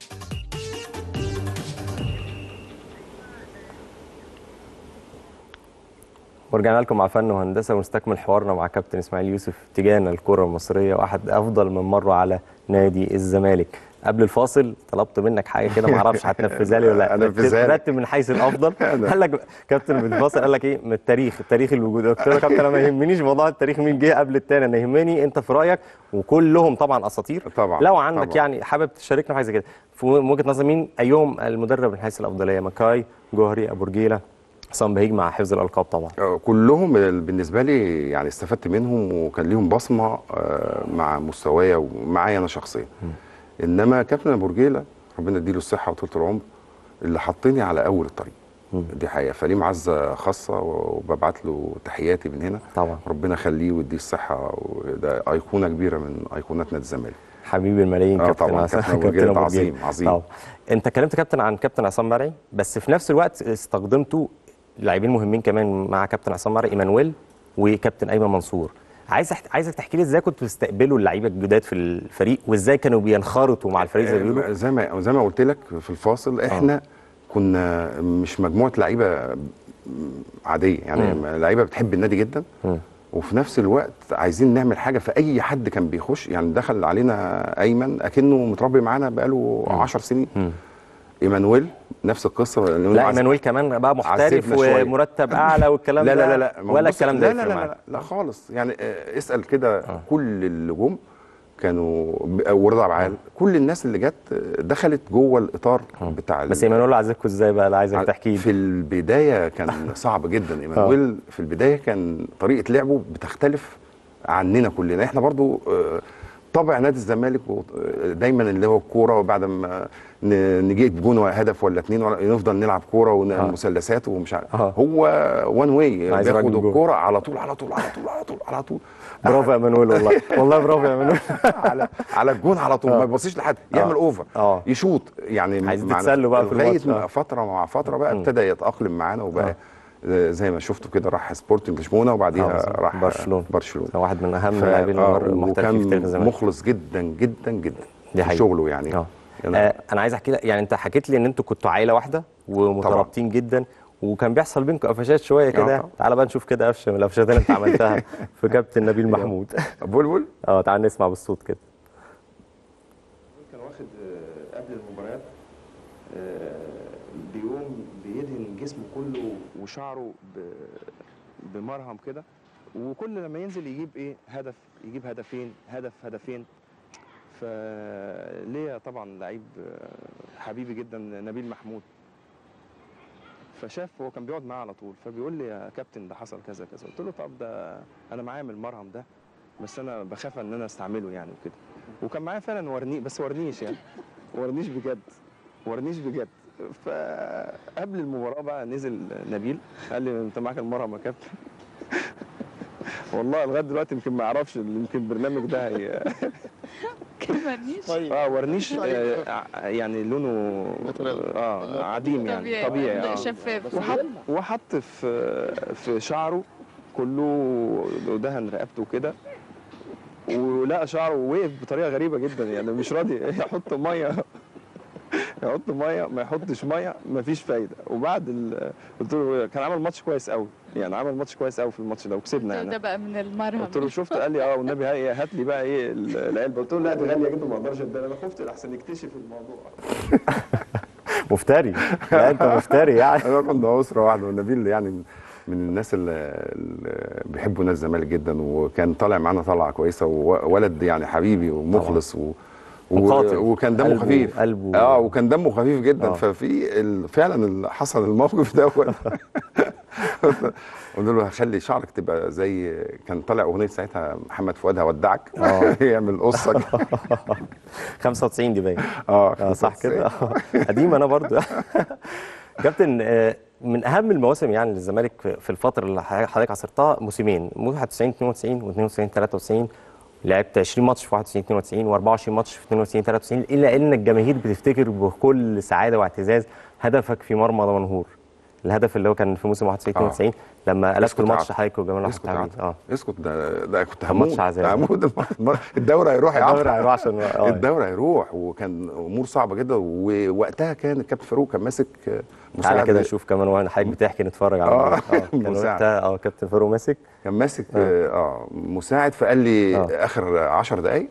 ورجعنا لكم مع فن وهندسه ونستكمل حوارنا مع كابتن اسماعيل يوسف تجانا الكره المصريه واحد افضل من مره على نادي الزمالك قبل الفاصل طلبت منك حاجه كده ما اعرفش هتنفذها لي ولا لا أنفذها لك. رتب من حيث الافضل قال لك كابتن بالفاصل قال لك ايه من التاريخ التاريخ الوجود قلت له يا كابتن انا ما يهمنيش موضوع التاريخ مين جه قبل التاني انا يهمني انت في رايك وكلهم طبعا اساطير طبعا، لو عندك طبعا. يعني حابب تشاركنا في حاجه زي كده في وجهه نظر مين ايهم المدرب من حيث الافضليه مكاي جوهري ابو رجيله حسام بهيج مع حفظ الالقاب طبعا آه، كلهم ال- بالنسبه لي يعني استفدت منهم وكان ليهم بصمه آه، مع مستوايا ومعايا انا شخصيا انما كابتن ابو رجيله ربنا يديله الصحه وطول العمر اللي حطني على اول الطريق دي حقيقه فليه معزه خاصه وببعت له تحياتي من هنا طبعا ربنا يخليه ويديه الصحه وده ايقونه كبيره من ايقونات نادي الزمالك حبيبي الملايين آه كابتن طبعاً، عصام- كابتن أبو رجيلة ده أبو عظيم، رجيلة. عظيم. طبعا. انت كلمت كابتن عن كابتن عصام مرعي بس في نفس الوقت استخدمتوا لاعبين مهمين كمان مع كابتن عصام مرعي ايمانويل وكابتن ايمن منصور عايز أحت... عايزك تحكي لي ازاي كنتوا بتستقبلوا اللعيبه الجداد في الفريق وازاي كانوا بينخرطوا مع الفريق زي ما بيقولوا آه، زي ما زي ما قلت لك في الفاصل احنا كنا مش مجموعه لعيبه عاديه يعني لعيبه بتحب النادي جدا مم. وفي نفس الوقت عايزين نعمل حاجه فاي حد كان بيخش يعني دخل علينا ايمن اكنه متربي معانا بقاله 10 سنين مم. ايمانويل نفس القصه لا ايمانويل كمان بقى محترف عذبنا شوية. ومرتب اعلى والكلام لا ده لا لا لا ما هو ولا بص- الكلام ده لا لا يفرق لا, معاك. لا, لا خالص يعني آه، اسال كده كل اللي جم كانوا ب- ورضا عبعال كل الناس اللي جت آه، دخلت جوه الاطار بتاع ال- بس ايمانويل عايزكوا ازاي بقى لا عايزك تحكي لي في البدايه كان صعب جدا ايمانويل في البدايه كان طريقه لعبه بتختلف عننا كلنا احنا برضو آه، طبع نادي الزمالك و- آه، دايما اللي هو الكوره وبعد ما ن- نجيب جون هدف ولا اتنين ولا نفضل نلعب كوره ومثلثات ومش عارف آه. هو وان واي عايز بياخد راجل جول. الكوره على طول على طول على طول على طول على طول برافو يا ايمانويل والله والله برافو يا ايمانويل على على الجون على طول ما يبصيش لحد يعمل اوفر آه. يشوط يعني عايزين معنا- تتسلوا بقى في لغايه الماتش. ما آه. فتره مع فتره بقى ابتدى يتاقلم معانا وبقى آه، زي ما شفتوا كده راح سبورتنج لشبونه وبعديها آه، راح برشلونة. برشلونه هو واحد من اهم ف- اللاعبين آه، المحترفين في تاريخ وكان الزمالك مخلص جدا جدا جدا دي في حقيقة. شغله يعني اه أنا- آه، انا عايز احكي لك يعني انت حكيت لي ان انتوا كنتوا عيله واحده ومترابطين جدا وكان بيحصل بينكم قفشات شويه كده طبعا. تعال بقى نشوف كده قفشه من القفشات اللي انت عملتها في كابتن نبيل محمود بلبل اه تعال نسمع بالصوت كده كان واخد آه، قبل المباريات آه، بيقوم بيدهن جسمه كله وشعره ب- بمرهم كده وكل لما ينزل يجيب ايه هدف يجيب هدفين هدف هدفين فليا طبعا لعيب آه، حبيبي جدا نبيل محمود فشاف هو كان بيقعد معاه على طول فبيقول لي يا كابتن ده حصل كذا كذا قلت له طب ده انا معايا من المرهم ده بس انا بخاف ان انا استعمله يعني وكده وكان معايا فعلا ورنيش بس ورنيش يعني ورنيش بجد ورنيش بجد فقبل المباراه بقى نزل نبيل قال لي انت معاك المرهم يا كابتن والله لغايه دلوقتي يمكن ما يعرفش يمكن البرنامج ده هي كلمنيش اه ورنيش آه ع- يعني لونه اه عديم يعني طبيعي آه. شفاف وحط وحط في في شعره كله دهن رقبته كده ولقى شعره وقف بطريقه غريبه جدا يعني مش راضي يحط ميه يحط ميه ما يحطش ميه مفيش فايده وبعد ال... قلت له كان عمل ماتش كويس قوي يعني عمل ماتش كويس قوي في الماتش ده وكسبنا ده يعني بقى من المرهم قلت له شفت قال لي اه والنبي هاي- هات لي بقى ايه ال- العلبه قلت له لا دي غاليه جدا ما اقدرش اديها انا خفت احسن يكتشف الموضوع مفتري لا انت مفتري يعني انا كنت اسره واحده ونبيل يعني من الناس اللي, اللي بيحبوا نادي الزمالك جدا وكان طالع معانا طلعه كويسه وولد يعني حبيبي ومخلص و و- مقاتل. وكان دمه قلبه- خفيف قلبه- اه وكان دمه خفيف جدا آه. ففي ال- فعلا اللي حصل الموقف دوت قلت له هخلي شعرك تبقى زي كان طالع اغنيه ساعتها محمد فؤاد هودعك يعمل قصه كده. 95 دي باين اه اه صح كده آه. قديم انا برضو كابتن آه، من اهم المواسم يعني للزمالك في في الفتره اللي حضرتك عاصرتها موسمين 91 92 و92 93 لعبت 20 ماتش في 91 92 و24 ماتش في 92 93 الا ان الجماهير بتفتكر بكل سعاده واعتزاز هدفك في مرمى دمنهور الهدف اللي هو كان في موسم 91 آه. 92 لما قلبت اسكت الماتش عاد. حضرتك وجمال عبد اسكت الحميد عاد. اه اسكت ده ده كنت كان هموت ماتش عذاب. هموت الدوري هيروح يا عم الدوري هيروح عشان آه. الدوري هيروح وكان امور صعبه جدا ووقتها كان الكابتن فاروق كان ماسك آه، تعالى مساعد كده نشوف كمان واحد حضرتك بتحكي نتفرج على آه. الموضوع. كان مساعد. وقتها اه كابتن فاروق ماسك كان ماسك اه, آه مساعد فقال لي آه. اخر 10 دقائق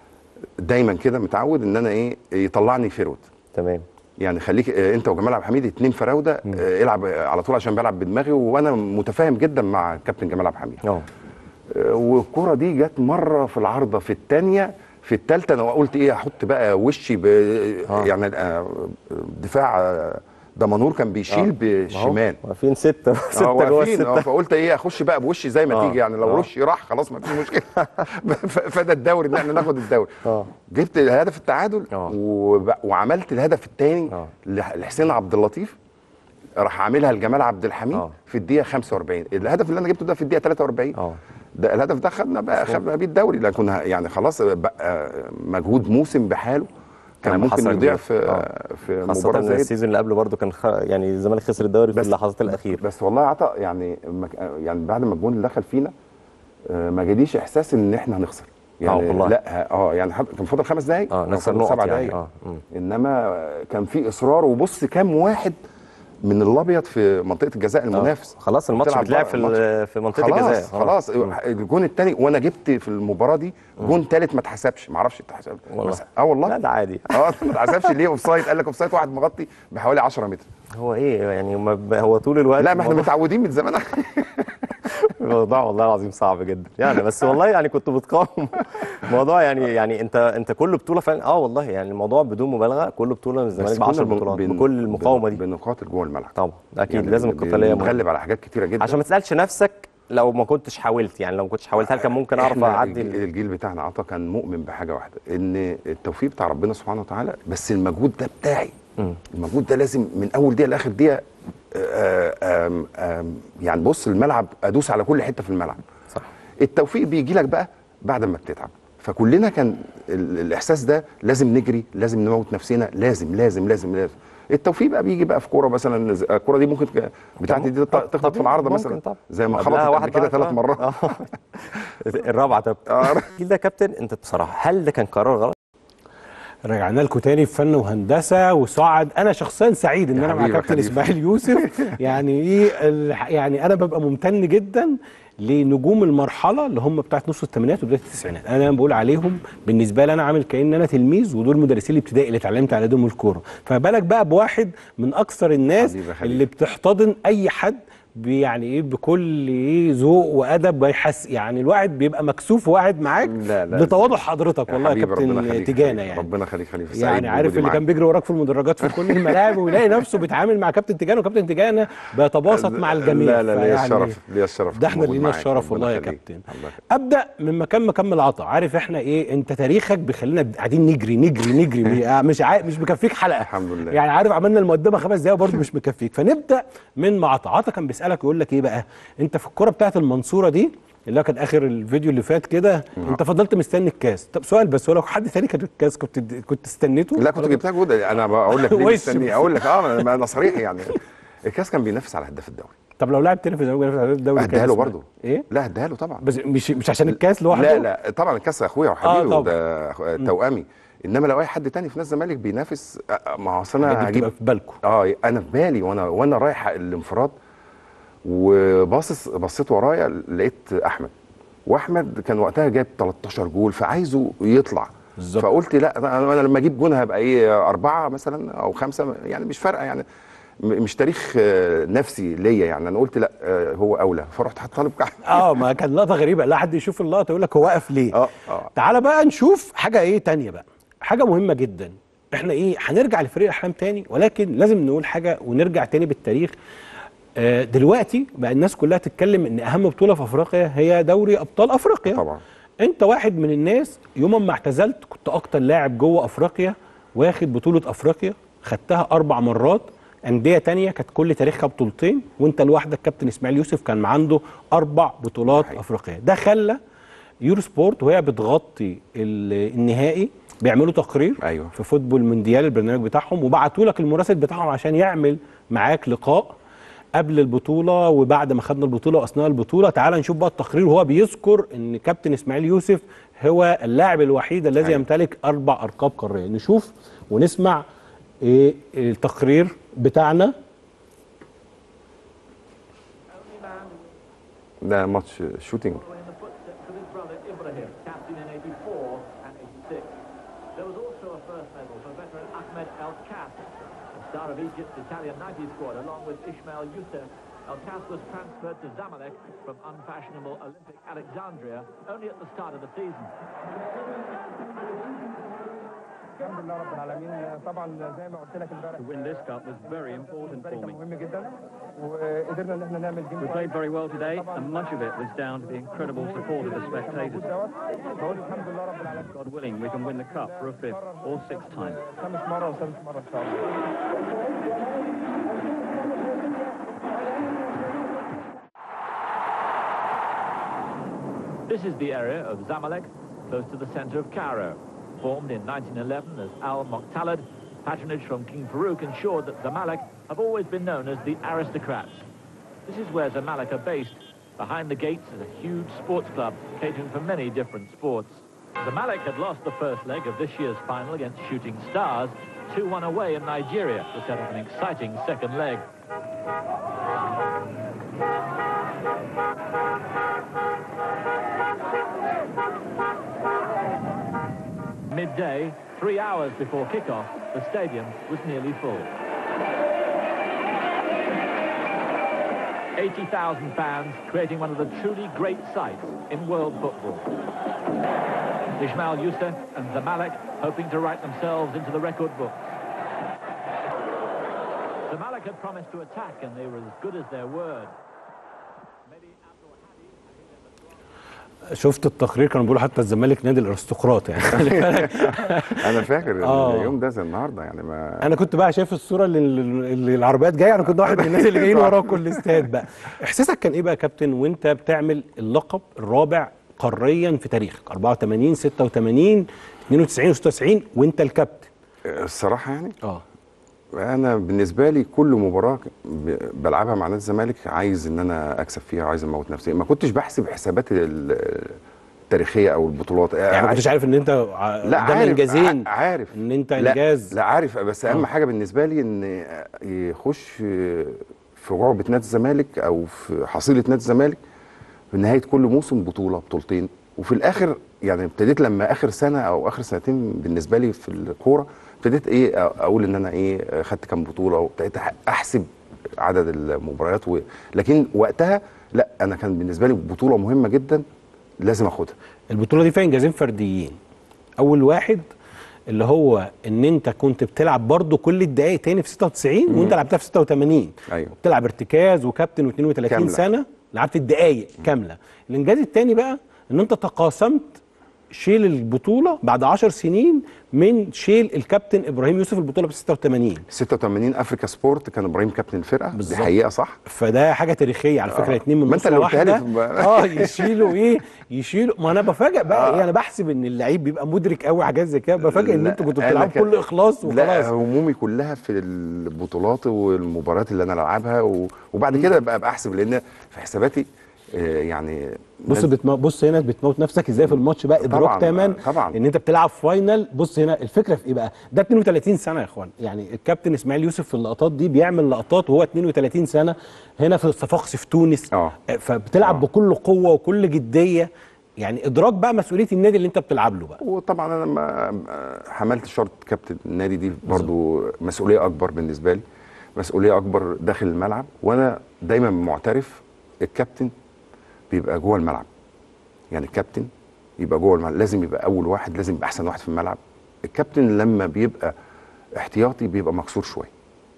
دايما كده متعود ان انا ايه يطلعني فيرود تمام يعني خليك آه، انت وجمال عبد الحميد اتنين فراوده آه، العب على طول عشان بلعب بدماغي وانا متفاهم جدا مع كابتن جمال عبد الحميد اه آه، والكره دي جت مره في العارضه في الثانيه في الثالثه انا قلت ايه احط بقى وشي ب... آه. يعني آه، دفاع آه، دمنهور كان بيشيل بالشمال واقفين ستة اه ستة جوه واقفين اه الستة فقلت ايه اخش بقى بوشي زي ما آه. تيجي يعني لو آه. وشي راح خلاص ما فيش مشكله ف- فده الدوري ان احنا ناخد الدوري اه جبت الهدف التعادل آه. وب- وعملت الهدف الثاني آه. لحسين عبد اللطيف راح عاملها لجمال عبد الحميد آه. في الدقيقه 45 الهدف اللي انا جبته ده في الدقيقه 43 اه ده الهدف ده خدنا بقى خدنا بيه الدوري لان كنا يعني خلاص بقى مجهود موسم بحاله كان كان ممكن حصل يضيع كبير. في آه. في خاصة مباراه ان زي دي. السيزون اللي قبله برضه كان خ... يعني الزمالك خسر الدوري في بس- اللحظات الأخيرة بس والله عطا يعني مك... يعني بعد ما الجون اللي دخل فينا آه، ما جاليش احساس ان احنا هنخسر يعني آه والله. لا اه يعني حد- كان فاضل خمس دقايق اه أو نخسر فاضل نقط سبع يعني دقايق اه مم. انما كان في اصرار وبص كام واحد من الابيض في منطقه الجزاء المنافس آه. خلاص الماتش بتلعب بيتلعب بقى في الماتش. ال- في منطقة خلاص الجزاء آه. خلاص مم. الجون الثاني وانا جبت في المباراه دي جون ثالث ما اتحسبش ما اعرفش اتحسب والله. بس- اه والله لا ده عادي اه ما اتحسبش ليه اوف سايد قال لك اوف سايد واحد مغطي بحوالي 10 متر هو ايه يعني ما- هو طول الوقت لا ما احنا الموضوع- متعودين من زمان الموضوع والله العظيم صعب جدا يعني بس والله يعني كنت بتقاوم موضوع يعني يعني انت انت كل بطوله فعلا اه والله يعني الموضوع بدون مبالغه كل بطوله من الزمالك ب 10 كنا بن- بطولات بن- بكل المقاومه بن- دي بنقاتل جوه الملعب طبعا اكيد يعني لازم بن- القتاليه مهمة. بنتغلب على حاجات كتيره جدا عشان ما تسالش نفسك لو ما كنتش حاولت يعني لو ما كنتش حاولت هل كان ممكن اعرف إحنا اعدي الج- ال- الجيل بتاعنا عطا كان مؤمن بحاجه واحده ان التوفيق بتاع ربنا سبحانه وتعالى بس المجهود ده بتاعي مم. المجهود ده لازم من اول دقيقه لاخر دقيقه آه، آم، آم، يعني بص الملعب ادوس على كل حته في الملعب صح التوفيق بيجي لك بقى بعد ما بتتعب فكلنا كان ال- الاحساس ده لازم نجري لازم نموت نفسنا لازم لازم لازم لازم التوفيق بقى بيجي بقى في كوره مثلا ز- الكوره دي ممكن ك- بتاعتي دي طب- تخبط في طبيعي، العارضه ممكن مثلا طبعا. زي ما قبلها خبطت قبل واحد كده بقى، ثلاث آه. مرات آه. الرابعه طب آه. الجيل ده يا كابتن انت بصراحه هل ده كان قرار غلط؟ رجعنا لكم تاني في فن وهندسه وسعد انا شخصيا سعيد ان يا انا مع حبيبي يا كابتن خليفة. اسماعيل يوسف يعني ايه الح- يعني انا ببقى ممتن جدا لنجوم المرحله اللي هم بتاعت نص الثمانينات وبدايه التسعينات انا دايما بقول عليهم بالنسبه لي انا عامل كان انا تلميذ ودول مدرسين الابتدائي اللي اتعلمت على ايدهم الكوره فما بالك بقى بواحد من اكثر الناس حبيبي يا خليفة. اللي بتحتضن اي حد ب- يعني ايه بكل ايه ذوق وادب ويحس يعني الواحد بيبقى مكسوف وقاعد معاك لا، لا. بتواضع حضرتك يا والله يا حبيبي ربنا كابتن يخليك تجانا خليفة. يعني ربنا يخليك خليفه سعيد يعني عارف بوجودي اللي كان معاك. بيجري وراك في المدرجات في كل الملاعب ويلاقي نفسه بيتعامل مع كابتن تجانا وكابتن تجانا بيتباسط مع الجميع لا لا ليا فيعني الشرف ليا الشرف ده احنا موجود لينا معاك. الشرف ربنا والله يا يخليك. كابتن الله يخليك. ابدا من مكان مكمل عطا عارف احنا ايه انت تاريخك بيخلينا قاعدين نجري نجري نجري مش- مش عا... مش مكفيك حلقه الحمد لله. يعني عارف عملنا المقدمه خمس دقايق برضه مش مكفيك فنبدا من مع عطا عطا كان بيسالك يقول لك ايه بقى انت في الكوره بتاعت المنصوره دي اللي هو كان اخر الفيديو اللي فات كده انت فضلت مستني الكاس طب سؤال بس ولو حد تاني كان الكاس كنت كنت استنيته لا كنت جبتها جود انا بقول لك ليه وش مستني بس. اقول لك اه ما انا صريح يعني الكاس كان بينافس على هداف الدوري طب لو لاعب تاني في الزمالك بينافس على الدوري كان اديها له اسمه برضه ايه لا اديها له طبعا بس مش مش عشان الكاس لوحده لا لا طبعا الكاس اخويا وحبيبي آه، وده أخ- توامي انما لو اي حد تاني في نادي الزمالك بينافس آه، ما هو أصل الحاجات انا دي هجيب بتبقى في بالكم اه انا في بالي وانا وانا رايح الانفراد وباصص بصيت ورايا لقيت احمد واحمد كان وقتها جايب 13 جول فعايزه يطلع بالظبط. فقلت لا انا أنا لما اجيب جون هبقى ايه اربعه مثلا او خمسه يعني مش فارقه يعني م- مش تاريخ آه، نفسي ليا يعني انا قلت لا آه، هو اولى فرحت حاطط له بكعب اه ما كان لقطه غريبه لا حد يشوف اللقطه يقول لك هو واقف ليه اه اه تعالى بقى نشوف حاجه ايه تانية بقى حاجه مهمه جدا احنا ايه هنرجع لفريق الاحلام تاني ولكن لازم نقول حاجه ونرجع تاني بالتاريخ آه دلوقتي بقى الناس كلها تتكلم ان اهم بطوله في افريقيا هي دوري ابطال افريقيا طبعا انت واحد من الناس يوم ما اعتزلت كنت اكتر لاعب جوه افريقيا واخد بطوله افريقيا خدتها اربع مرات انديه تانية كانت كل تاريخها بطولتين وانت لوحدك كابتن اسماعيل يوسف كان عنده اربع بطولات حقيقي. افريقيه ده خلى يورو سبورت وهي بتغطي ال- النهائي بيعملوا تقرير أيوة. في فوتبول مونديال البرنامج بتاعهم وبعتوا لك المراسل بتاعهم عشان يعمل معاك لقاء قبل البطوله وبعد ما خدنا البطوله واثناء البطوله تعال نشوف بقى التقرير وهو بيذكر ان كابتن اسماعيل يوسف هو اللاعب الوحيد الذي أيوة. يمتلك اربع القاب قاريه نشوف ونسمع ايه التقرير بتاعنا ده ماتش شوتينج in the footsteps of his brother Ibrahim, captain in 84 and 86. There was also a first medal for veteran Ahmed El Kas, the star of Egypt's Italian 90 squad, along with Ismail Youssef. El Kas was transferred to Zamalek from unfashionable Olympic Alexandria only at the start of the season. الحمد لله رب العالمين طبعا زي ما قلت لك امبارح To win this cup was very important بالنسبه لي for كان me. مهم جدا وقدرنا ان احنا نعمل جيم We played very well today, and much of it was down to the incredible support of the spectators. دوت بقول الحمد لله رب العالمين God willing, we can win the cup for a fifth or sixth time. خامس مره وسادس مره ان شاء الله This is the area of Zamalek, close to the center of Cairo. Formed in 1911 as Al Muqtalad, patronage from King Farouk ensured that Zamalek have always been known as the aristocrats. This is where Zamalek are based. Behind the gates is a huge sports club catering for many different sports. Zamalek had lost the first leg of this year's final against Shooting Stars, 2-1 away in Nigeria to set up an exciting second leg. Midday, three hours before kickoff, the stadium was nearly full. 80,000 fans creating one of the truly great sights in world football. Ismail Youssef and Zamalek hoping to write themselves into the record books. Zamalek had promised to attack and they were as good as their word. Maybe Abdul Hadi شفت التقرير كانوا بيقولوا حتى الزمالك نادي الارستقراط يعني خلي بالك انا فاكر آه. اليوم ده زي النهارده يعني ما انا كنت بقى شايف الصوره اللي, اللي العربيات جايه انا كنت واحد من الناس اللي جايين وراه كل استاد بقى احساسك كان ايه بقى يا كابتن وانت بتعمل اللقب الرابع قاريا في تاريخك 84 86 92 96 وانت الكابتن الصراحه يعني اه انا بالنسبه لي كل مباراه ب- بلعبها مع نادي الزمالك عايز ان انا اكسب فيها عايز اموت نفسي ما كنتش بحسب حسابات ال- التاريخيه او البطولات يعني ما كنتش عارف ان انت ع- لا قدام عارف انجازين ع- عارف ان انت لا انجاز لا عارف بس اهم آه. حاجه بالنسبه لي ان يخش في رعبه نادي الزمالك او في حصيله نادي الزمالك في نهايه كل موسم بطوله بطولتين وفي الاخر يعني ابتديت لما اخر سنه او اخر سنتين بالنسبه لي في الكوره ابتديت ايه أ- اقول ان انا ايه خدت كام بطوله وابتديت أح- احسب عدد المباريات و... لكن وقتها لا انا كان بالنسبه لي بطوله مهمه جدا لازم اخدها البطوله دي فيها انجازين فرديين اول واحد اللي هو ان انت كنت بتلعب برضه كل الدقايق تاني في 96 وانت لعبتها في 86 ايوه بتلعب ارتكاز وكابتن و32 كاملة. سنه لعبت الدقايق كامله الانجاز الثاني بقى ان انت تقاسمت شيل البطوله بعد 10 سنين من شيل الكابتن ابراهيم يوسف البطوله ب 86 86 افريكا سبورت كان ابراهيم كابتن الفرقه بالظبط. دي حقيقه صح فده حاجه تاريخيه على فكره آه. اتنين من ما أنت أسرة اللي قلتها لي واحدة. في- اه يشيلوا ايه يشيلوا ما انا بفاجئ بقى آه. ايه انا بحسب ان اللعيب بيبقى مدرك قوي حاجات زي كده بفاجئ ان لا، انتوا كنتوا أنا بتلعبوا كان- كل اخلاص لا وخلاص همومي كلها في البطولات والمباريات اللي انا العبها و... وبعد كده بقى بحسب لان في حساباتي آه، يعني بص ناس- بتمو... بص هنا بتموت نفسك ازاي في الماتش بقى ادراك طبعاً، تماما طبعاً. ان انت بتلعب فاينل بص هنا الفكره في ايه بقى ده 32 سنه يا اخوان يعني الكابتن اسماعيل يوسف في اللقطات دي بيعمل لقطات وهو 32 سنه هنا في الصفاقسي في تونس آه. فبتلعب آه. بكل قوه وكل جديه يعني ادراك بقى مسؤوليه النادي اللي انت بتلعب له بقى وطبعا انا لما حملت شرط كابتن النادي دي برضو مسؤوليه اكبر بالنسبه لي مسؤوليه اكبر داخل الملعب وانا دايما معترف الكابتن بيبقى جوه الملعب يعني الكابتن يبقى جوه الملعب لازم يبقى اول واحد لازم يبقى احسن واحد في الملعب الكابتن لما بيبقى احتياطي بيبقى مكسور شويه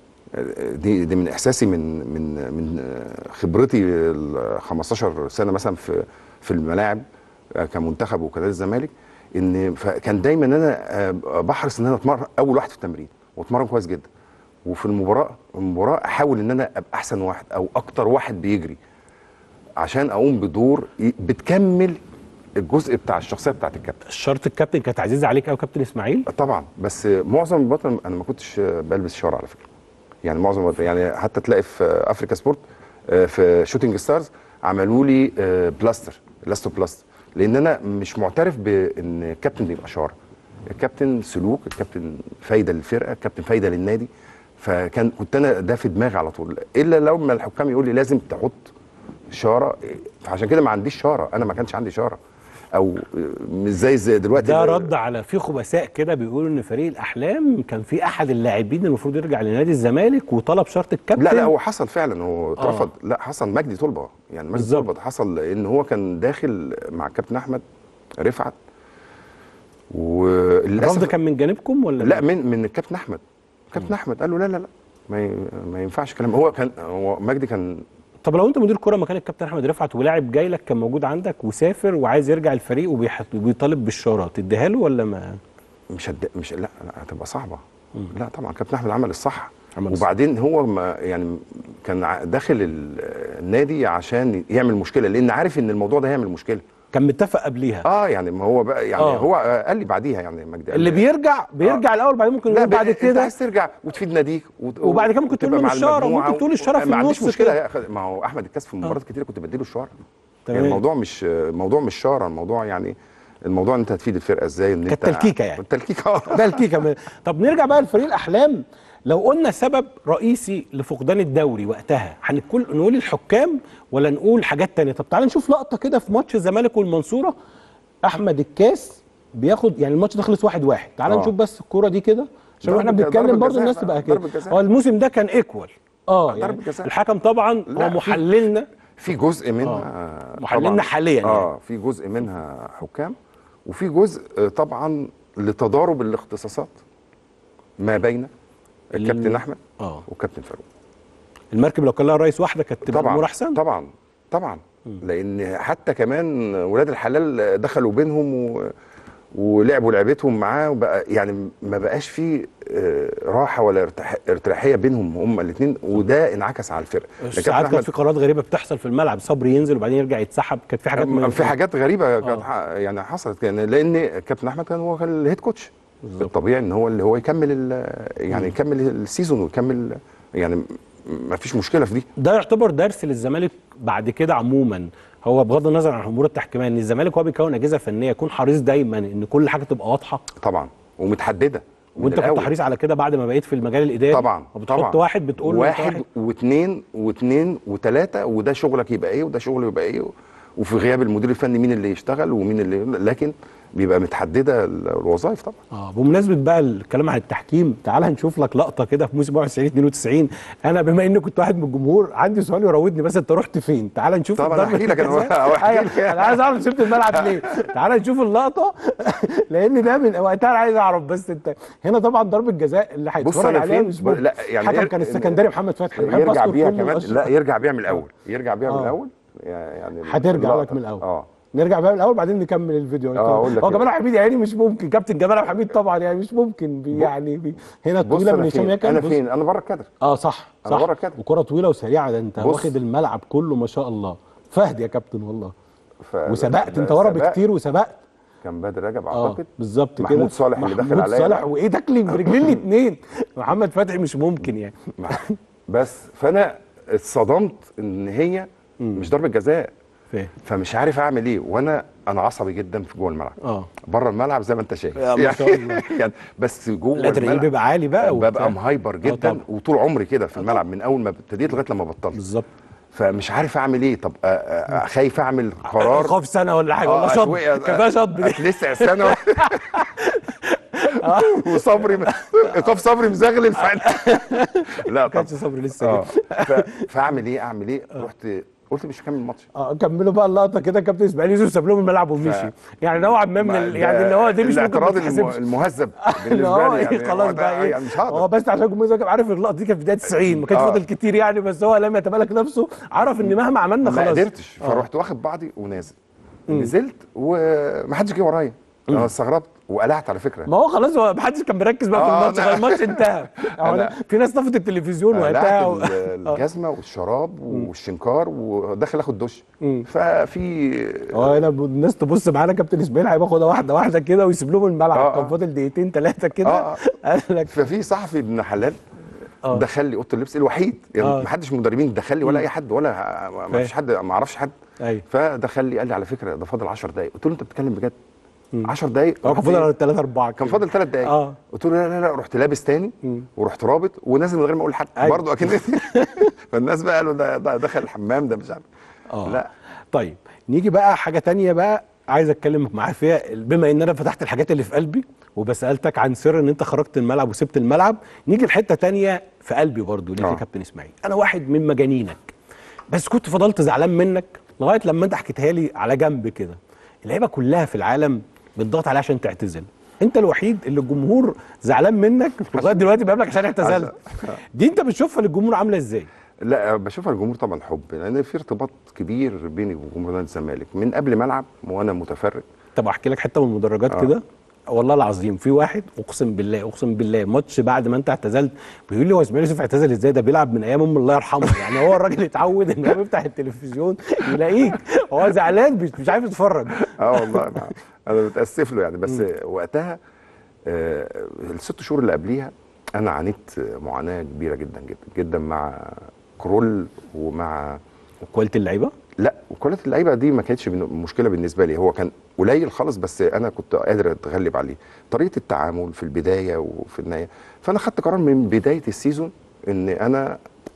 دي دي من احساسي من من من خبرتي ال 15 سنه مثلا في في الملاعب كمنتخب وكنادي الزمالك ان فكان دايما انا بحرص ان انا اتمرن اول واحد في التمرين واتمرن كويس جدا وفي المباراه المباراه احاول ان انا ابقى احسن واحد او اكتر واحد بيجري عشان اقوم بدور ي- بتكمل الجزء بتاع الشخصيه بتاعت الكابتن شرط الكابتن كانت عزيزه عليك قوي كابتن اسماعيل طبعا بس معظم البطل انا ما كنتش بلبس شاره على فكره يعني معظم البطل يعني حتى تلاقي في افريكا سبورت آه، في شوتنج ستارز عملوا لي آه، بلاستر لاستو بلاستر لان انا مش معترف بان الكابتن يبقى شاره الكابتن سلوك الكابتن فايده للفرقه الكابتن فايده للنادي فكان كنت انا ده في دماغي على طول الا لو ما الحكام يقول لي لازم تحط شاره فعشان كده ما عنديش شاره انا ما كانش عندي شاره او مش زي زي دلوقتي ده رد على في خبثاء كده بيقولوا ان فريق الاحلام كان في احد اللاعبين المفروض يرجع لنادي الزمالك وطلب شرط الكابتن لا لا هو حصل فعلا هو اترفض لا حصل مجدي طلبه يعني مجدي بالظبط. طلبه حصل ان هو كان داخل مع الكابتن احمد رفعت الرفض وللاسف كان من جانبكم ولا لا من من الكابتن احمد الكابتن احمد قال له لا لا لا ما ي- ما ينفعش كلام هو كان هو مجدي كان طب لو انت مدير كوره مكان الكابتن احمد رفعت ولاعب جاي لك كان موجود عندك وسافر وعايز يرجع الفريق وبيح- وبيطالب بالشاره تديها له ولا ما مش هد... مش لا, لا هتبقى صعبه لا طبعا كابتن احمد عمل الصح عمل الصح. وبعدين هو ما يعني كان ع- داخل ال- النادي عشان يعمل مشكله لان عارف ان الموضوع ده هيعمل مشكله كان متفق قبليها اه يعني ما هو بقى يعني آه. آه. هو آه، قال لي بعديها يعني مجدي قال اللي لي- بيرجع بيرجع الاول بعدين ممكن لا يقول بعد بعد كده انت كده عايز ترجع وتفيد ناديك وت... وبعد كده ممكن تقول وتبقى له مع مش شارة، المجموعة ممكن تقول الشارة في ما عنديش النص مشكله كده. يا أخي، ما هو احمد الكاس في المباريات كتير كنت بديله الشاره تمام. يعني الموضوع مش الموضوع مش شاره الموضوع يعني الموضوع ان انت هتفيد الفرقه ازاي ان كانت انت تلكيكة يعني. التلكيكه اه ده الكيكه من- طب نرجع بقى لفريق الاحلام لو قلنا سبب رئيسي لفقدان الدوري وقتها هنقول نقول الحكام ولا نقول حاجات تانية طب تعال نشوف لقطه كده في ماتش الزمالك والمنصوره احمد الكاس بياخد يعني الماتش ده خلص واحد واحد تعال آه. نشوف بس الكوره دي كده عشان ضربة احنا جزاء- بنتكلم ضربة برضه جزاء الناس بقى، تبقى كده ضربة جزاء. هو الموسم ده كان ايكوال اه ضربة يعني جزاء. الحكم طبعا لا، هو في- محللنا في جزء منها محللنا طبعاً. حالياً اه يعني. في جزء منها حكام وفي جزء آه، طبعا لتضارب الاختصاصات ما بين الكابتن احمد اه والكابتن فاروق المركب لو كان لها رئيس واحده كانت تبقى الامور طبعا احسن طبعا طبعا لان حتى كمان ولاد الحلال دخلوا بينهم و... ولعبوا لعبتهم معاه وبقى يعني ما بقاش في آه، راحه ولا ارتاح... ارتياحيه بينهم هم الاثنين وده انعكس على الفرقه لكن ساعات أحمد- كانت في قرارات غريبه بتحصل في الملعب صبري ينزل وبعدين يرجع يتسحب كانت في حاجات أم- في حاجات غريبه كانت آه. ح- يعني حصلت كان لان كابتن احمد كان هو كان الهيد كوتش الطبيعي ان هو اللي هو يكمل ال- يعني يكمل السيزون ويكمل يعني م- ما فيش مشكله في دي ده يعتبر درس للزمالك بعد كده عموما هو بغض النظر عن الامور التحكيميه ان الزمالك وهو بيكون اجهزه فنيه يكون حريص دايما ان كل حاجه تبقى واضحه طبعا ومتحدده من وانت كنت الأول. حريص على كده بعد ما بقيت في المجال الاداري طبعا وبتحط طبعا واحد بتقول له أنت واحد واثنين واثنين وثلاثه وده شغلك يبقى ايه وده شغله يبقى ايه وفي غياب المدير الفني مين اللي يشتغل ومين اللي لكن بيبقى متحدده ال- الوظائف طبعا اه بمناسبه بقى الكلام عن التحكيم تعال نشوف لك لقطه كده في موسم 91 92 انا بما اني كنت واحد من الجمهور عندي سؤال يراودني بس انت رحت فين تعال نشوف طبعا ضربة هحكي لك أنا الجزاء. هحكي أيوة، لك. انا عايز اعرف سبت الملعب ليه تعال نشوف اللقطه لان ده من وقتها انا عايز اعرف بس انت هنا طبعا ضربه جزاء اللي بص هيتفرج انا عليها فين مش ب- ممكن. لا يعني حكم ير- كان السكندري محمد فتحي بحب يرجع أذكر بيها كل كمان الأشخاص. لا يرجع بيها من الاول يرجع بيها من آه. الاول يعني هترجع اللقطة. لك من الاول اه نرجع بقى من الاول بعدين نكمل الفيديو آه، أقول لك هو إيه. جمال عبد الحميد يعني مش ممكن كابتن جمال عبد الحميد طبعا يعني مش ممكن بي يعني بي هنا بص طويله من انا هشام فين يكن انا بص. فين انا بره الكادر اه صح أنا صح بره كده. وكره طويله وسريعه ده انت بص. واخد الملعب كله ما شاء الله فهد يا كابتن والله ف- وسبقت لا، انت ورا سبقت. بكتير وسبقت كان بدر رجب اه اعتقد بالظبط كده محمود صالح اللي دخل محمود عليا صالح ده. وايه داخلين برجلين الاثنين محمد فتحي مش ممكن يعني بس فانا اتصدمت ان هي مش ضربه جزاء فاهم فمش عارف اعمل ايه وانا انا عصبي جدا في جوه الملعب اه بره الملعب زي ما انت شايف يا ما شاء الله. يعني بس جوه الادرينالين الملعب بيبقى عالي بقى وبتاع. ببقى مهايبر طبعا. جدا وطول عمري كده في الملعب من اول ما ابتديت لغايه لما بطلت بالظبط فمش عارف اعمل ايه طب آه، آه، خايف اعمل قرار خوف سنه ولا حاجه ولا آه، شط أشوي- كان فيها شط دي اتلسع سنه وصبري ايقاف صبري مزغلل ف... لا ما طب كانش صبري لسه اه جه. ف... فاعمل ايه اعمل ايه رحت قلت مش هكمل الماتش اه كملوا بقى اللقطه كده كابتن اسماعيل يوسف ساب لهم الملعب ومشي يعني نوعا ما من ال- يعني اللي هو دي مش ممكن ما الاعتراض الم... تتحسبش المهذب اللي بالنسبه هو لي ايه يعني خلاص هو ده بقى ايه يعني مش هو هقدر بس عشان الجمهور زي ما عارف اللقطه دي كانت في بدايه 90 ما كانش آه. فاضل كتير يعني بس هو لم يتمالك نفسه عرف ان مهما عملنا ما خلاص قدرتش آه. فرحت واخد بعضي ونازل نزلت ومحدش جه ورايا انا استغربت وقلعت على فكره ما هو خلاص هو محدش كان مركز بقى في آه، الماتش أنا- خلاص الماتش انتهى هو أنا- أنا- في ناس طفت التلفزيون وقتها و... قلعت ال- الجزمه والشراب والشنكار وداخل اخد دش مم. ففي هو هنا الناس تبص معانا كابتن اسماعيل هياخدها واحده واحده كده ويسيب لهم الملعب آه، كان آه. فاضل دقيقتين ثلاثه كده آه، آه. قال لك ففي صحفي ابن حلال آه. دخل لي اوضه اللبس الوحيد يعني آه. ما حدش من المدربين دخل لي ولا اي حد ولا ما فيش حد ما اعرفش حد ايوه فدخل لي قال لي على فكره ده فاضل 10 دقائق قلت له انت بتتكلم بجد 10 دقائق هو كان فاضل ثلاثه اربعه كان فاضل ثلاث دقائق اه قلت له لا لا لا رحت لابس تاني مم. ورحت رابط ونازل من غير ما اقول لحد أيوة. برضه اكن فالناس بقى قالوا ده, ده دخل الحمام ده مش عارف اه لا طيب نيجي بقى حاجه تانية بقى عايز اتكلم معاك فيها بما ان انا فتحت الحاجات اللي في قلبي وبسالتك عن سر ان انت خرجت الملعب وسبت الملعب نيجي لحته تانية في قلبي برضو ليك يا آه. كابتن اسماعيل انا واحد من مجانينك بس كنت فضلت زعلان منك لغايه لما انت حكيتها لي على جنب كده اللعيبه كلها في العالم بتضغط عليها عشان تعتزل انت الوحيد اللي الجمهور زعلان منك لغايه دلوقتي بيقابلك عشان اعتزلت دي انت بتشوفها للجمهور عامله ازاي لا بشوفها الجمهور طبعا حب لان في ارتباط كبير بيني وجمهور نادي الزمالك من قبل ما العب وانا متفرج طب احكي لك حته من المدرجات آه. كده والله العظيم في واحد اقسم بالله اقسم بالله ماتش بعد ما انت اعتزلت بيقول لي هو اسماعيل يوسف اعتزل ازاي ده بيلعب من ايام ام الله يرحمه يعني هو الراجل اتعود ان هو بيفتح التلفزيون يلاقيك هو زعلان مش مش عارف يتفرج اه والله انا انا متاسف له يعني بس وقتها آه الست شهور اللي قبليها انا عانيت معاناه كبيره جدا جدا جدا مع كرول ومع كواليتي اللعيبه لا وكواليتي اللعيبه دي ما كانتش بن- مشكله بالنسبه لي هو كان قليل خالص بس انا كنت قادر اتغلب عليه طريقه التعامل في البدايه وفي النهايه فانا خدت قرار من بدايه السيزون ان انا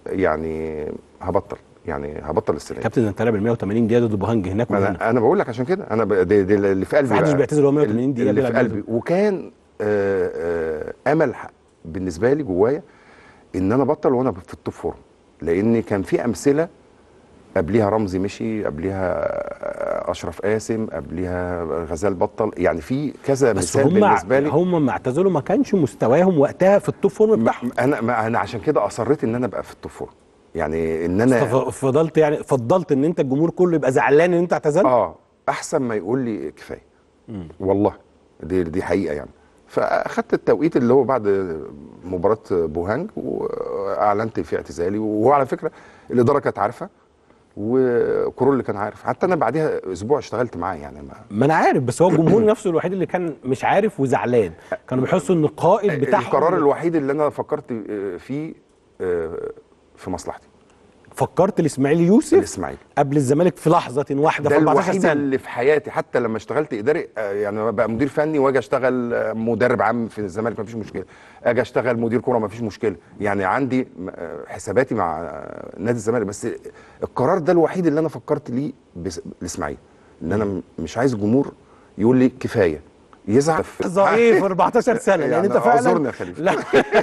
يعني هبطل يعني هبطل السنه دي. كابتن ده انت لعب ال 180 دقيقه ضد بوهانج هناك ما وهنا انا انا بقول لك عشان كده انا ب- دي, دي اللي في قلبي محدش بقى. بيعتزل وهو 180 دقيقة اللي بيلعب في قلبي وكان آه آه امل ح- بالنسبه لي جوايا ان انا ابطل وانا في التوب فورم لان كان في امثله قبليها رمزي مشي قبليها آه، اشرف قاسم قبليها غزال بطل يعني في كذا بس مثال هم بالنسبه لي هم ما اعتزلوا ما كانش مستواهم وقتها في التوب فورم ما بتاعهم انا ما انا عشان كده اصريت ان انا ابقى في التوب فورم يعني ان انا ف- فضلت يعني فضلت ان انت الجمهور كله يبقى زعلان ان انت اعتزلت اه احسن ما يقول لي كفايه والله دي دي حقيقه يعني فاخدت التوقيت اللي هو بعد مباراه بوهانج واعلنت في اعتزالي وهو على فكره الاداره كانت عارفه وكرول كان عارف حتى انا بعدها اسبوع اشتغلت معاه يعني ما ما انا عارف بس هو الجمهور نفسه الوحيد اللي كان مش عارف وزعلان كانوا بيحسوا ان القائد بتاعهم القرار الوحيد اللي انا فكرت آه، فيه آه، في مصلحتي فكرت الاسماعيلي يوسف الاسماعيلي قبل الزمالك في لحظه واحده ده في 14 الوحيد سنه اللي في حياتي حتى لما اشتغلت اداري آه، يعني بقى مدير فني واجي اشتغل آه، مدرب عام في الزمالك مفيش مشكله اجي اشتغل مدير كوره مفيش مشكله يعني عندي م- آه، حساباتي مع آه، نادي الزمالك بس القرار ده الوحيد اللي انا فكرت ليه بس- الاسماعيلي ان انا م- مش عايز الجمهور يقول لي كفايه يزعل ضعيف 14 سنه لان يعني انت فعلا اعذرني يا خليفه لا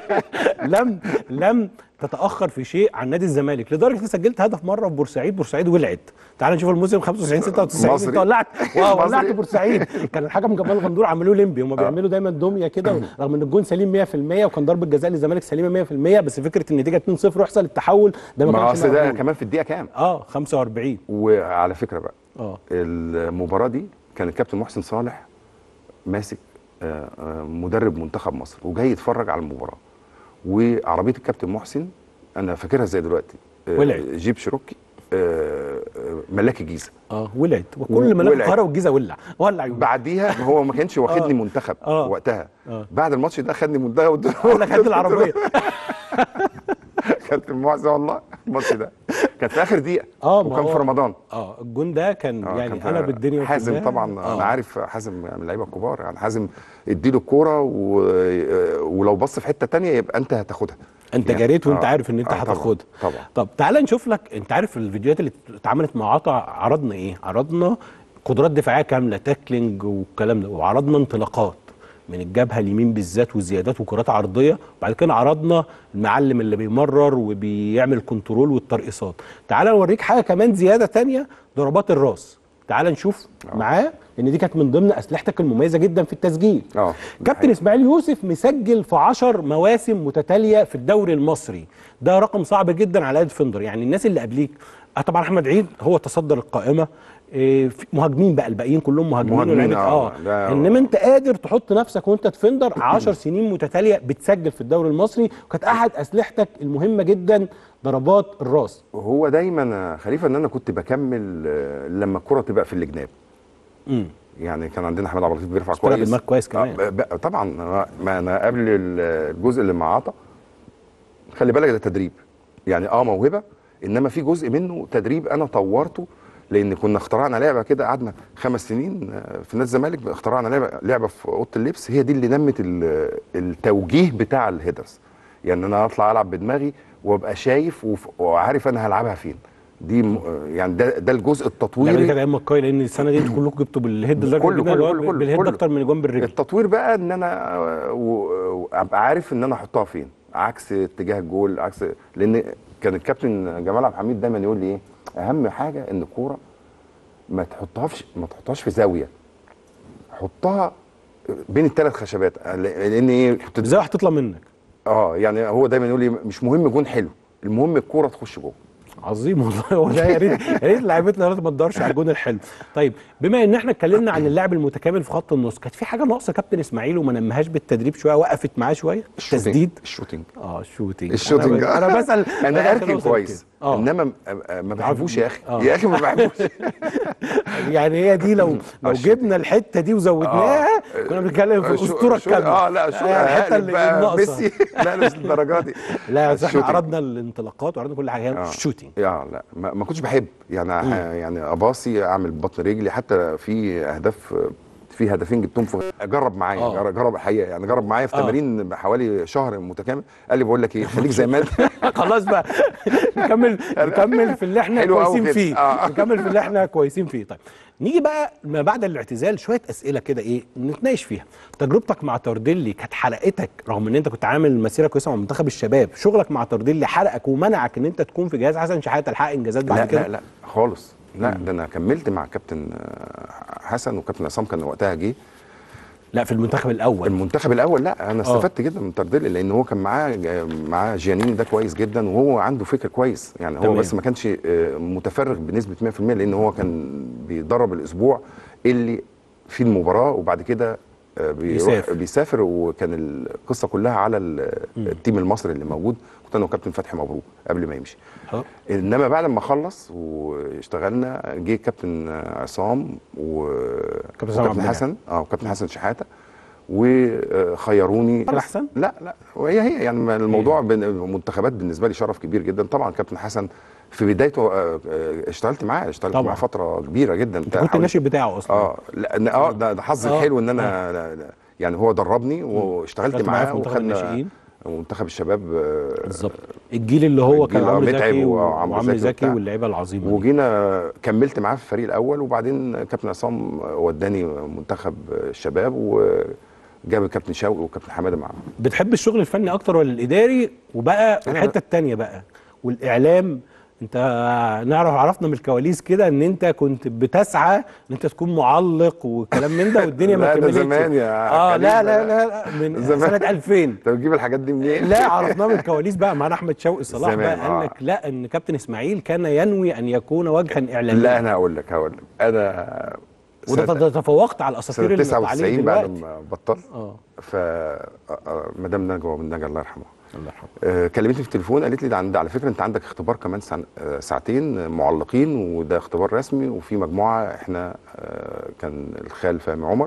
لم لم تتاخر في شيء عن نادي الزمالك لدرجه انك سجلت هدف مره في بورسعيد بورسعيد ولعت تعال نشوف الموسم 95 96 مصري. انت ولعت واو مصري. ولعت بورسعيد كان الحكم جمال غندور عملوه ليمبي هم بيعملوا دايما دميه كده رغم ان الجون سليم 100% وكان ضربه جزاء للزمالك سليمه 100% بس فكره النتيجه 2-0 ويحصل التحول ده ما ما كانش اصل ده مقبول. كمان في الدقيقه كام اه 45 وعلى فكره بقى اه المباراه دي كان الكابتن محسن صالح ماسك آه، آه، مدرب منتخب مصر وجاي يتفرج على المباراه وعربيه الكابتن محسن انا فاكرها زي دلوقتي آه، ولعت. جيب شيروكي آه، آه، ملاكي جيزه اه ولعت وكل ملاك ولعت. القاهره والجيزه ولع ولع يوم بعديها هو ما كانش واخدني آه. منتخب آه. وقتها آه. بعد الماتش ده خدني منتخب قال لك هات العربيه كابتن محسن والله الماتش ده كان في اخر دقيقه اه ما وكان هو- في رمضان اه الجون ده كان آه، يعني كان قلب الدنيا حازم كلها. طبعا آه. انا عارف حازم من اللعيبه الكبار يعني حازم اديله الكوره و... ولو بص في حته تانية يبقى انت هتاخدها انت يعني- جريت وانت آه، عارف ان انت آه، طبعاً، هتاخدها طبعا طب تعالى نشوف لك انت عارف الفيديوهات اللي اتعملت مع عطا عرضنا ايه عرضنا قدرات دفاعيه كامله تاكلينج والكلام ده وعرضنا انطلاقات من الجبهه اليمين بالذات وزيادات وكرات عرضيه وبعد كده عرضنا المعلم اللي بيمرر وبيعمل كنترول والترقيصات تعالى اوريك حاجه كمان زياده تانية ضربات الراس تعالى نشوف معاه ان دي كانت من ضمن اسلحتك المميزه جدا في التسجيل اه كابتن اسماعيل يوسف مسجل في 10 مواسم متتاليه في الدوري المصري ده رقم صعب جدا على اد فندر يعني الناس اللي قبليك اه طبعا احمد عيد هو تصدر القائمه إيه في مهاجمين بقى الباقيين كلهم مهاجمين مهاجمين، ولعيبة- آه، اه لا. انما انت قادر تحط نفسك وانت ديفندر 10 سنين متتاليه بتسجل في الدوري المصري وكانت احد اسلحتك المهمه جدا ضربات الراس هو دايما يا خليفه ان انا كنت بكمل آه، لما الكره تبقى في الجناب امم يعني كان عندنا احمد عبد اللطيف بيرفع اشتغل كويس بالمارك كويس كمان. آه، ب- ب- طبعا ما انا قبل ال- الجزء اللي مع عطا خلي بالك ده تدريب يعني اه موهبه انما في جزء منه تدريب انا طورته لان كنا اخترعنا لعبه كده قعدنا خمس سنين آه، في نادي الزمالك اخترعنا لعبه لعبه في اوضه اللبس هي دي اللي نمت ال- التوجيه بتاع الهيدرز يعني انا اطلع العب بدماغي وابقى شايف وف- وعارف انا هلعبها فين دي م- يعني ده ده الجزء اللعبه دي التطويري كانت ايام مكاي لان السنه دي انتوا كلكم جبتوا بالهيد لدرجة كله- جبنا كله- جوان كله- بالهيد كله. اكتر من جوان بالرجل التطوير بقى ان انا آه، و- وابقى عارف ان انا احطها فين عكس اتجاه الجول عكس لان كان الكابتن جمال عبد الحميد دايما يقول لي ايه اهم حاجه ان الكوره ما تحطهاش ما تحطهاش في زاويه حطها بين الثلاث خشبات لان ايه كنت- ازاي هتطلع منك اه يعني هو دايما يقول لي مش مهم جون حلو المهم الكوره تخش جوه عظيم والله هو ده يا ريت يا ريت لعيبتنا دلوقتي ما تدارش على الجون الحلو طيب بما ان احنا اتكلمنا عن اللاعب المتكامل في خط النص كانت في حاجه ناقصه كابتن اسماعيل وما نمهاش بالتدريب شويه وقفت معاه شويه الشوتينج. تسديد الشوتينج اه الشوتينج الشوتينج انا, ب- أنا بسال انا بدأت اركن أوصل كويس كده. اه انما م- ما بحبوش يا اخي آه. يا اخي ما بحبوش يعني هي دي لو لو الشوتينج. جبنا الحته دي وزودناها آه. كنا بنتكلم في شو- الاسطوره شو- الكامله اه لا شو آه، الحته هقلب اللي بقى الناقصه ميسي لا مش الدرجه دي لا بس احنا الشوتينج. عرضنا الانطلاقات وعرضنا كل حاجه هي آه. الشوتينج اه لا ما, ما كنتش بحب يعني يعني اباصي اعمل بطن رجلي حتى في اهداف في هدفين جبتهم في جرب معايا آه. جرب, جرب الحقيقه يعني جرب معايا في آه. تمارين حوالي شهر متكامل قال لي بقول لك ايه خليك زي ما انت خلاص بقى نكمل نكمل في اللي احنا حلو أوي كويسين كده. فيه آه. نكمل في اللي احنا كويسين فيه طيب نيجي بقى ما بعد الاعتزال شويه اسئله كده ايه نتناقش فيها تجربتك مع تردلي كانت حرقتك رغم ان انت كنت عامل مسيره كويسه مع منتخب الشباب شغلك مع تردلي حرقك ومنعك ان انت تكون في جهاز حسن شحاته تلحق انجازات بعد لا كده لا لا خالص لا ده انا كملت مع كابتن آه، حسن وكابتن عصام كان وقتها جه لا في المنتخب الاول المنتخب الاول لا انا استفدت جدا من تردلي لان هو كان معاه معاه جيانيني ده كويس جدا وهو عنده فكر كويس يعني هو تمام. بس ما كانش آه، متفرغ بنسبه 100% لان هو كان بيدرب الاسبوع اللي في المباراه وبعد كده آه، بيروح يسافر. بيسافر وكان القصه كلها على ال- التيم المصري اللي موجود كنت انا وكابتن فتحي مبروك قبل ما يمشي آه. انما بعد ما خلص واشتغلنا جه كابتن عصام و كابتن عصام عبد وكابتن المنعم. حسن اه وكابتن حسن شحاته وخيروني كان أحسن؟ لا لا وهي هي يعني ما الموضوع بين المنتخبات بالنسبه لي شرف كبير جدا طبعا كابتن حسن في بدايته آه، آه، اشتغلت معاه اشتغلت طبعا. معاه فتره كبيره جدا انت كنت الناشئ بتاعه اصلا اه لا أنا- اه ده ده حظي آه، الحلو ان انا لا لا يعني هو دربني واشتغلت اشتغلت معاه معاه في منتخب وخدنا الناشئين. منتخب الشباب آه، بالظبط الجيل اللي هو كان الجيل، آه، عمرو متعب زكي وعمرو وعمرو زكي زكي وبتاع. واللعيبه العظيمه دي. وجينا كملت معاه في الفريق الاول وبعدين كابتن عصام وداني منتخب الشباب وجاب الكابتن شوقي وكابتن حماده معاه بتحب الشغل الفني اكتر ولا الاداري وبقى الحته التانية بقى والاعلام انت نعرف عرفنا من الكواليس كده ان انت كنت بتسعى ان انت تكون معلق وكلام من ده والدنيا ما لا، ده كملتش زمان يا اه كريم، لا لا لا. لا, لا من زمان. سنه 2000 انت بتجيب الحاجات دي منين؟ لا عرفناه من الكواليس بقى معانا احمد شوقي صلاح زمان، بقى قال آه. لك لا ان كابتن اسماعيل كان ينوي ان يكون وجها اعلاميا لا انا هقول لك هقول لك انا وده سنة- تفوقت على الاساطير سنه اللي طالعين 99 بعد دلوقتي ما بطلت اه ف آه، آه، مدام نجوى من نجا الله يرحمها الله يرحمه آه، كلمتني في التليفون قالت لي ده عند على فكره انت عندك اختبار كمان سن- آه، ساعتين معلقين وده اختبار رسمي وفي مجموعه احنا آه، كان الخال فهمي عمر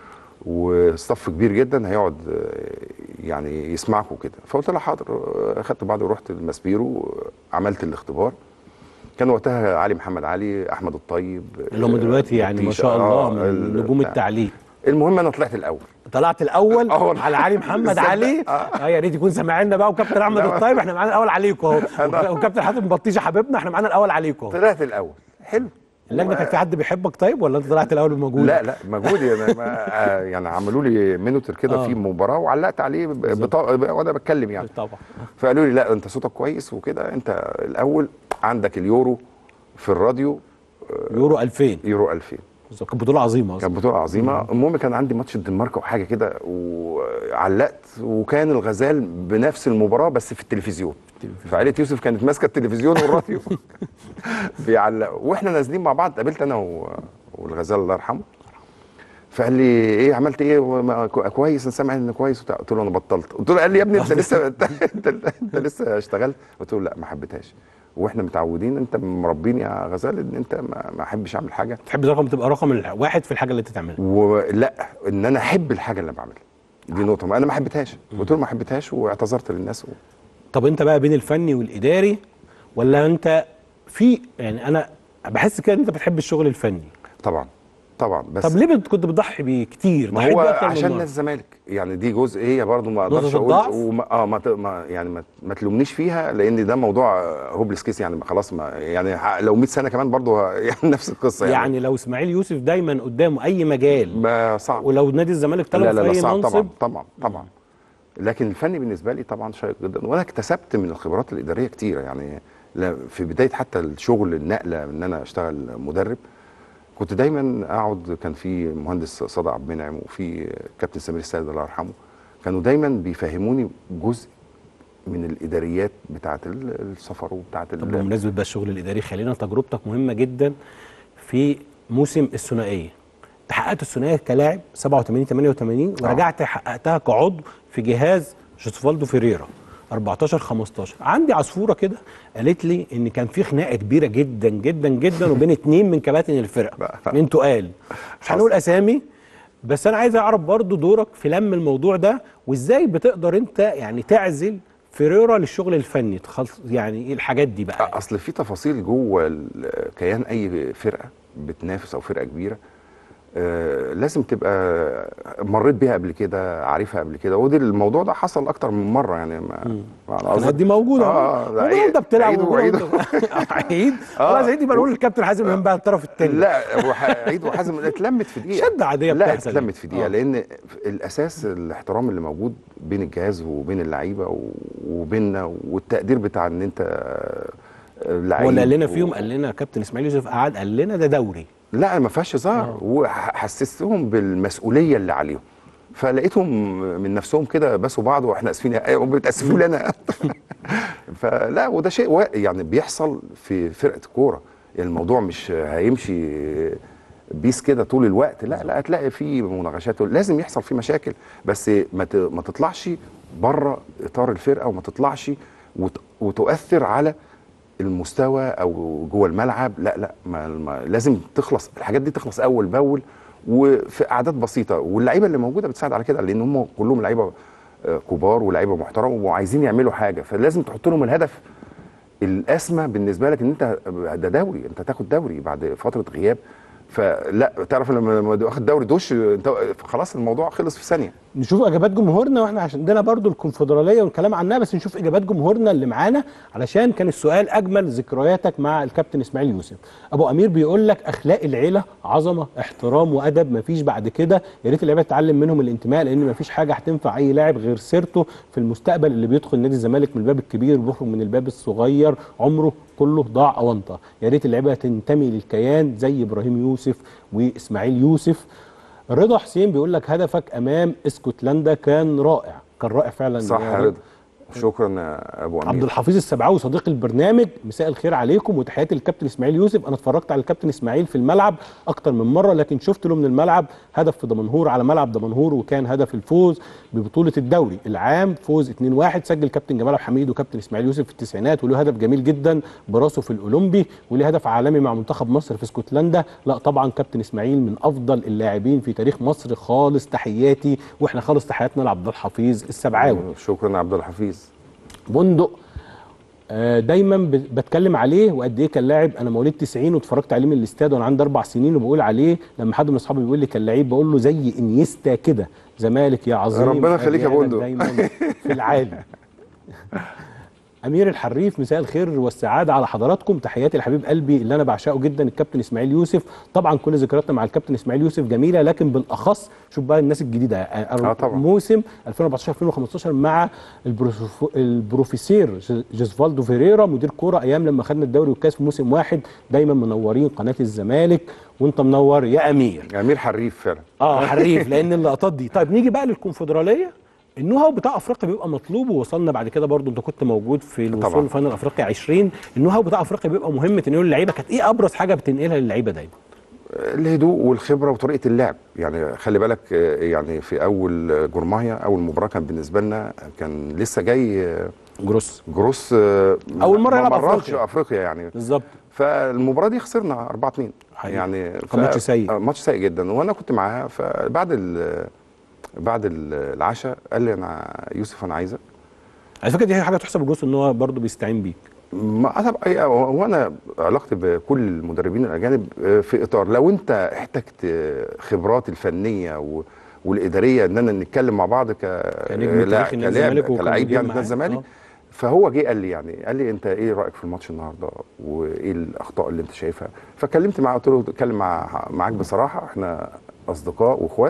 وصف كبير جدا هيقعد آه، يعني يسمعكم كده فقلت لها حاضر آه، اخدت بعض ورحت المسبيرو آه، عملت الاختبار كان وقتها علي محمد علي احمد الطيب اللي هم دلوقتي يعني ما بطيشة، شاء الله آه، من ال- نجوم بتاع. التعليق المهم انا طلعت الاول طلعت الاول آه والله. على علي محمد تصدق؟ علي آه. اه يا ريت يكون سامعنا بقى وكابتن احمد لا. الطيب احنا معانا الاول عليكم اهو أنا- وكابتن حاتم بطيشه حبيبنا احنا معانا الاول عليكم اهو طلعت الاول حلو اللجنه كان في حد بيحبك طيب ولا انت طلعت الاول بمجهود لا لا مجهودي انا ما آه، يعني عملوا لي مينوتر كده آه. في مباراه وعلقت عليه ب- بطا... وانا بتكلم يعني طبعا فقالوا لي لا انت صوتك كويس وكده انت الاول عندك اليورو في الراديو يورو 2000 يورو 2000 بالظبط كانت بطوله عظيمه اصلا كانت بطوله عظيمه المهم كان عندي ماتش الدنمارك وحاجه كده وعلقت وكان الغزال بنفس المباراه بس في التلفزيون فعائله يوسف كانت ماسكه التلفزيون والراديو بيعلقوا واحنا نازلين مع بعض قابلت انا و- والغزال الله يرحمه فقال لي ايه عملت ايه وما- كو- كويس انا سامع ان كويس وبتاع. قلت له انا بطلت قلت له قال لي يا ابني انت لسه انت, انت, انت لسه اشتغلت قلت له لا ما حبيتهاش واحنا متعودين انت مربيني يا غزال ان انت ما ما احبش اعمل حاجه تحب رقم تبقى رقم الواحد في الحاجه اللي انت تعملها ولا ان انا احب الحاجه اللي بعملها دي نقطه ما انا ما حبيتهاش قلت له ما حبيتهاش واعتذرت للناس و... طب انت بقى بين الفني والاداري ولا انت في يعني انا بحس كده ان انت بتحب الشغل الفني طبعا طبعا بس طب ليه بت- كنت بتضحي بيه كتير ما ضحيت هو بيه أكتر من عشان مرة. ناس الزمالك يعني دي جزء هي برضو ما نقطة اقدرش اقول الضعف؟ وما اه ما, ت- ما يعني ما, ما تلومنيش فيها لان ده موضوع هوبلس كيس يعني خلاص ما يعني ح- لو 100 سنه كمان برضو ه- يعني نفس القصه يعني, يعني لو اسماعيل يوسف دايما قدامه اي مجال ما صعب ولو نادي الزمالك طلب لا لا في لا اي صعب منصب طبعا طبعا طبعا لكن الفني بالنسبه لي طبعا شيق جدا وانا اكتسبت من الخبرات الاداريه كتيره يعني لا- في بدايه حتى الشغل النقله ان انا اشتغل مدرب كنت دايما اقعد كان في مهندس صدى عبد المنعم وفي كابتن سمير السيد الله يرحمه كانوا دايما بيفهموني جزء من الاداريات بتاعه ال- السفر وبتاعه طب ال- بمناسبه بقى الشغل الاداري خلينا تجربتك مهمه جدا في موسم الثنائيه انت حققت الثنائيه كلاعب 87 88 ورجعت حققتها كعضو في جهاز جوزفالدو فيريرا 14 15 عندي عصفوره كده قالت لي ان كان في خناقه كبيره جدا جدا جدا وبين اتنين من كباتن الفرقه اتنين تقال مش هنقول اسامي بس انا عايز اعرف برضو دورك في لم الموضوع ده وازاي بتقدر انت يعني تعزل فيريرا للشغل الفني تخلص يعني ايه الحاجات دي بقى اصل في تفاصيل جوه ال- كيان اي فرقه بتنافس او فرقه كبيره آه لازم تبقى مريت بيها قبل كده عارفها قبل كده ودي الموضوع ده حصل اكتر من مره يعني ما ما أنا الخناقات دي موجوده اه موجوده وانت بتلعب عيد موجودة وعيد وأنت- عيد خلاص عيد يبقى نقول للكابتن حازم امام بقى الطرف الثاني لا وح- عيد وحازم اتلمت في دقيقه شدة عادية لا بتحصل اتلمت في دقيقه آه. لان الاساس الاحترام اللي موجود بين الجهاز وبين اللعيبه و- وبيننا والتقدير بتاع ان انت آه، لعيب هو اللي قال لنا و- فيهم قال لنا كابتن اسماعيل يوسف قعد قال لنا ده دوري لا ما فيهاش هزار وحسستهم بالمسؤوليه اللي عليهم فلقيتهم من نفسهم كده باسوا بعض واحنا اسفين يا- بتاسفوا لي انا فلا وده شيء وا- يعني بيحصل في فرقه كوره يعني الموضوع مش هيمشي بيس كده طول الوقت لا لا هتلاقي فيه مناقشات لازم يحصل فيه مشاكل بس ما ت- ما تطلعش بره اطار الفرقه وما تطلعش وت- وتؤثر على المستوى او جوه الملعب لا لا ما ما لازم تخلص الحاجات دي تخلص اول باول وفي اعداد بسيطه واللعيبه اللي موجوده بتساعد على كده لان هم كلهم لعيبه آه، كبار ولاعيبه محترمه وعايزين يعملوا حاجه فلازم تحط لهم الهدف الاسمى بالنسبه لك ان انت ده دوري انت تاخد دوري بعد فتره غياب فلا تعرف لما لما واخد دوري دوش انت خلاص الموضوع خلص في ثانيه نشوف اجابات جمهورنا واحنا عشان عندنا برضو الكونفدراليه والكلام عنها بس نشوف اجابات جمهورنا اللي معانا علشان كان السؤال اجمل ذكرياتك مع الكابتن اسماعيل يوسف ابو امير بيقول لك اخلاق العيله عظمه احترام وادب مفيش بعد كده يا ريت اللعيبه تتعلم منهم الانتماء لان مفيش حاجه هتنفع اي لاعب غير سيرته في المستقبل اللي بيدخل نادي الزمالك من الباب الكبير وبيخرج من الباب الصغير عمره كله ضاع اونطه يا ريت اللعيبه تنتمي للكيان زي ابراهيم يوسف واسماعيل يوسف رضا حسين بيقول لك هدفك امام اسكتلندا كان رائع كان رائع فعلا صح يا يا رضا شكرا يا ابو امير عبد الحفيظ السبعاوي صديق البرنامج مساء الخير عليكم وتحياتي للكابتن اسماعيل يوسف انا اتفرجت على الكابتن اسماعيل في الملعب اكتر من مره لكن شفت له من الملعب هدف في دمنهور على ملعب دمنهور وكان هدف الفوز ببطوله الدوري العام فوز 2-1 سجل كابتن جمال عبد الحميد وكابتن اسماعيل يوسف في التسعينات وله هدف جميل جدا براسه في الاولمبي وليه هدف عالمي مع منتخب مصر في اسكتلندا لا طبعا كابتن اسماعيل من افضل اللاعبين في تاريخ مصر خالص تحياتي واحنا خالص تحياتنا لعبد الحفيظ السبعاوي شكرا يا عبد الحفيظ بندق آه، دايما ب- بتكلم عليه وقد ايه كان لاعب انا مواليد 90 واتفرجت عليه من الاستاد وانا عندي اربع سنين وبقول عليه لما حد من اصحابي بيقول لي كان لعيب بقول له زي انيستا كده زمالك يا عظيم ربنا يخليك يا أجيالك بندق. دايما في العالي امير الحريف مساء الخير والسعاده على حضراتكم تحياتي لحبيب قلبي اللي انا بعشقه جدا الكابتن اسماعيل يوسف طبعا كل ذكرياتنا مع الكابتن اسماعيل يوسف جميله لكن بالاخص شوف بقى الناس الجديده آه طبعا. موسم 2014 2015 مع البروف- البروفيسير ج- جوزفالدو فيريرا مدير كوره ايام لما خدنا الدوري والكاس في موسم واحد دايما منورين قناه الزمالك وانت منور يا امير امير حريف فعلا اه حريف لان اللقطات دي طيب نيجي بقى للكونفدراليه النو هاو بتاع افريقيا بيبقى مطلوب ووصلنا بعد كده برضو انت كنت موجود في الوصول طبعاً. لفاينل افريقيا 20 النو هاو بتاع افريقيا بيبقى مهم تنقله للعيبه كانت ايه ابرز حاجه بتنقلها للعيبه دايما الهدوء والخبره وطريقه اللعب يعني خلي بالك آه، يعني في اول آه، جورماهيا اول مباراه كان بالنسبه لنا كان لسه جاي آه، جروس جروس آه، أول مرة ما يلعب مرنش أفريقيا. افريقيا يعني بالظبط فالمباراه دي خسرنا 4 2 حقيقي. يعني كان ماتش سيء. آه، ماتش سيء جدا وانا كنت معاه فبعد ال بعد ال- العشاء قال لي انا يوسف انا عايزك على فكره دي حاجه تحسب لجروس ان هو برضو بيستعين بيك ما انا أي- هو انا علاقتي بكل المدربين الاجانب آه، في اطار لو انت احتجت آه، خبرات الفنيه و والاداريه اننا نتكلم مع بعض ك كنجم لا، تاريخي نادي كلاعب- الزمالك كلاعب وكمدير يعني معاه. نادي الزمالك آه. فهو جه قال لي يعني قال لي انت ايه رايك في الماتش النهارده وايه الاخطاء اللي انت شايفها فكلمت معاه قلت له اتكلم مع معاك بصراحه احنا اصدقاء واخوات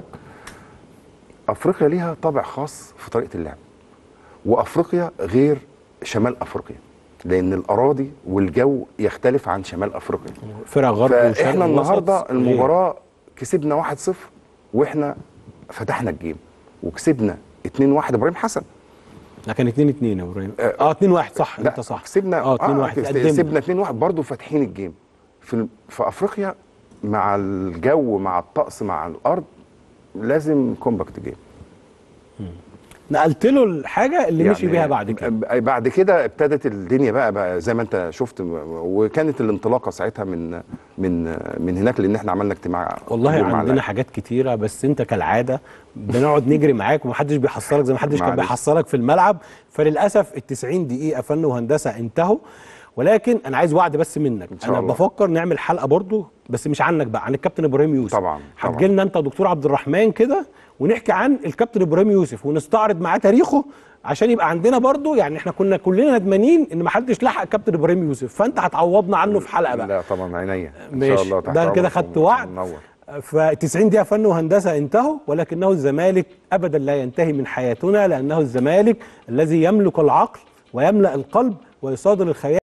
افريقيا ليها طابع خاص في طريقه اللعب وافريقيا غير شمال افريقيا لان الاراضي والجو يختلف عن شمال افريقيا فرق غرب وشرق فاحنا ووسط النهارده غير. المباراه كسبنا 1-0 واحنا فتحنا الجيم وكسبنا 2-1 ابراهيم حسن لا كان 2 2 يا ابراهيم اه 2 1 صح لا انت صح كسبنا اه 2 1 كس- كسبنا 2-1 برضه فاتحين الجيم في في افريقيا مع الجو مع الطقس مع الارض لازم كومباكت جيم نقلت له الحاجه اللي مشي بيها بعد كده كده بعد كده ابتدت الدنيا بقى, بقى زي ما انت شفت وكانت الانطلاقه ساعتها من من من هناك لان احنا عملنا اجتماع والله اليوم مع عندنا الأهلي. حاجات كتيره بس انت كالعاده بنقعد نجري معاك ومحدش بيحصلك زي ما محدش كان معلش. بيحصلك في الملعب فللاسف ال 90 دقيقه فن وهندسه انتهوا ولكن انا عايز وعد بس منك إن شاء انا الله. بفكر نعمل حلقه برضو بس مش عنك بقى عن الكابتن ابراهيم يوسف طبعاً، طبعاً. هتجي لنا انت دكتور عبد الرحمن كده ونحكي عن الكابتن ابراهيم يوسف ونستعرض معاه تاريخه عشان يبقى عندنا برضو يعني احنا كنا كلنا ندمانين ان ما حدش لحق كابتن ابراهيم يوسف فانت هتعوضنا عنه في حلقه بقى لا طبعا عينيا ان ماشي. شاء الله تحت ده كده أمرك خدت وم- وعد. منور. ف 90 دقيقة فن وهندسة انتهوا ولكنه الزمالك أبدا لا ينتهي من حياتنا لأنه الزمالك الذي يملك العقل ويملأ القلب ويصادر الخيال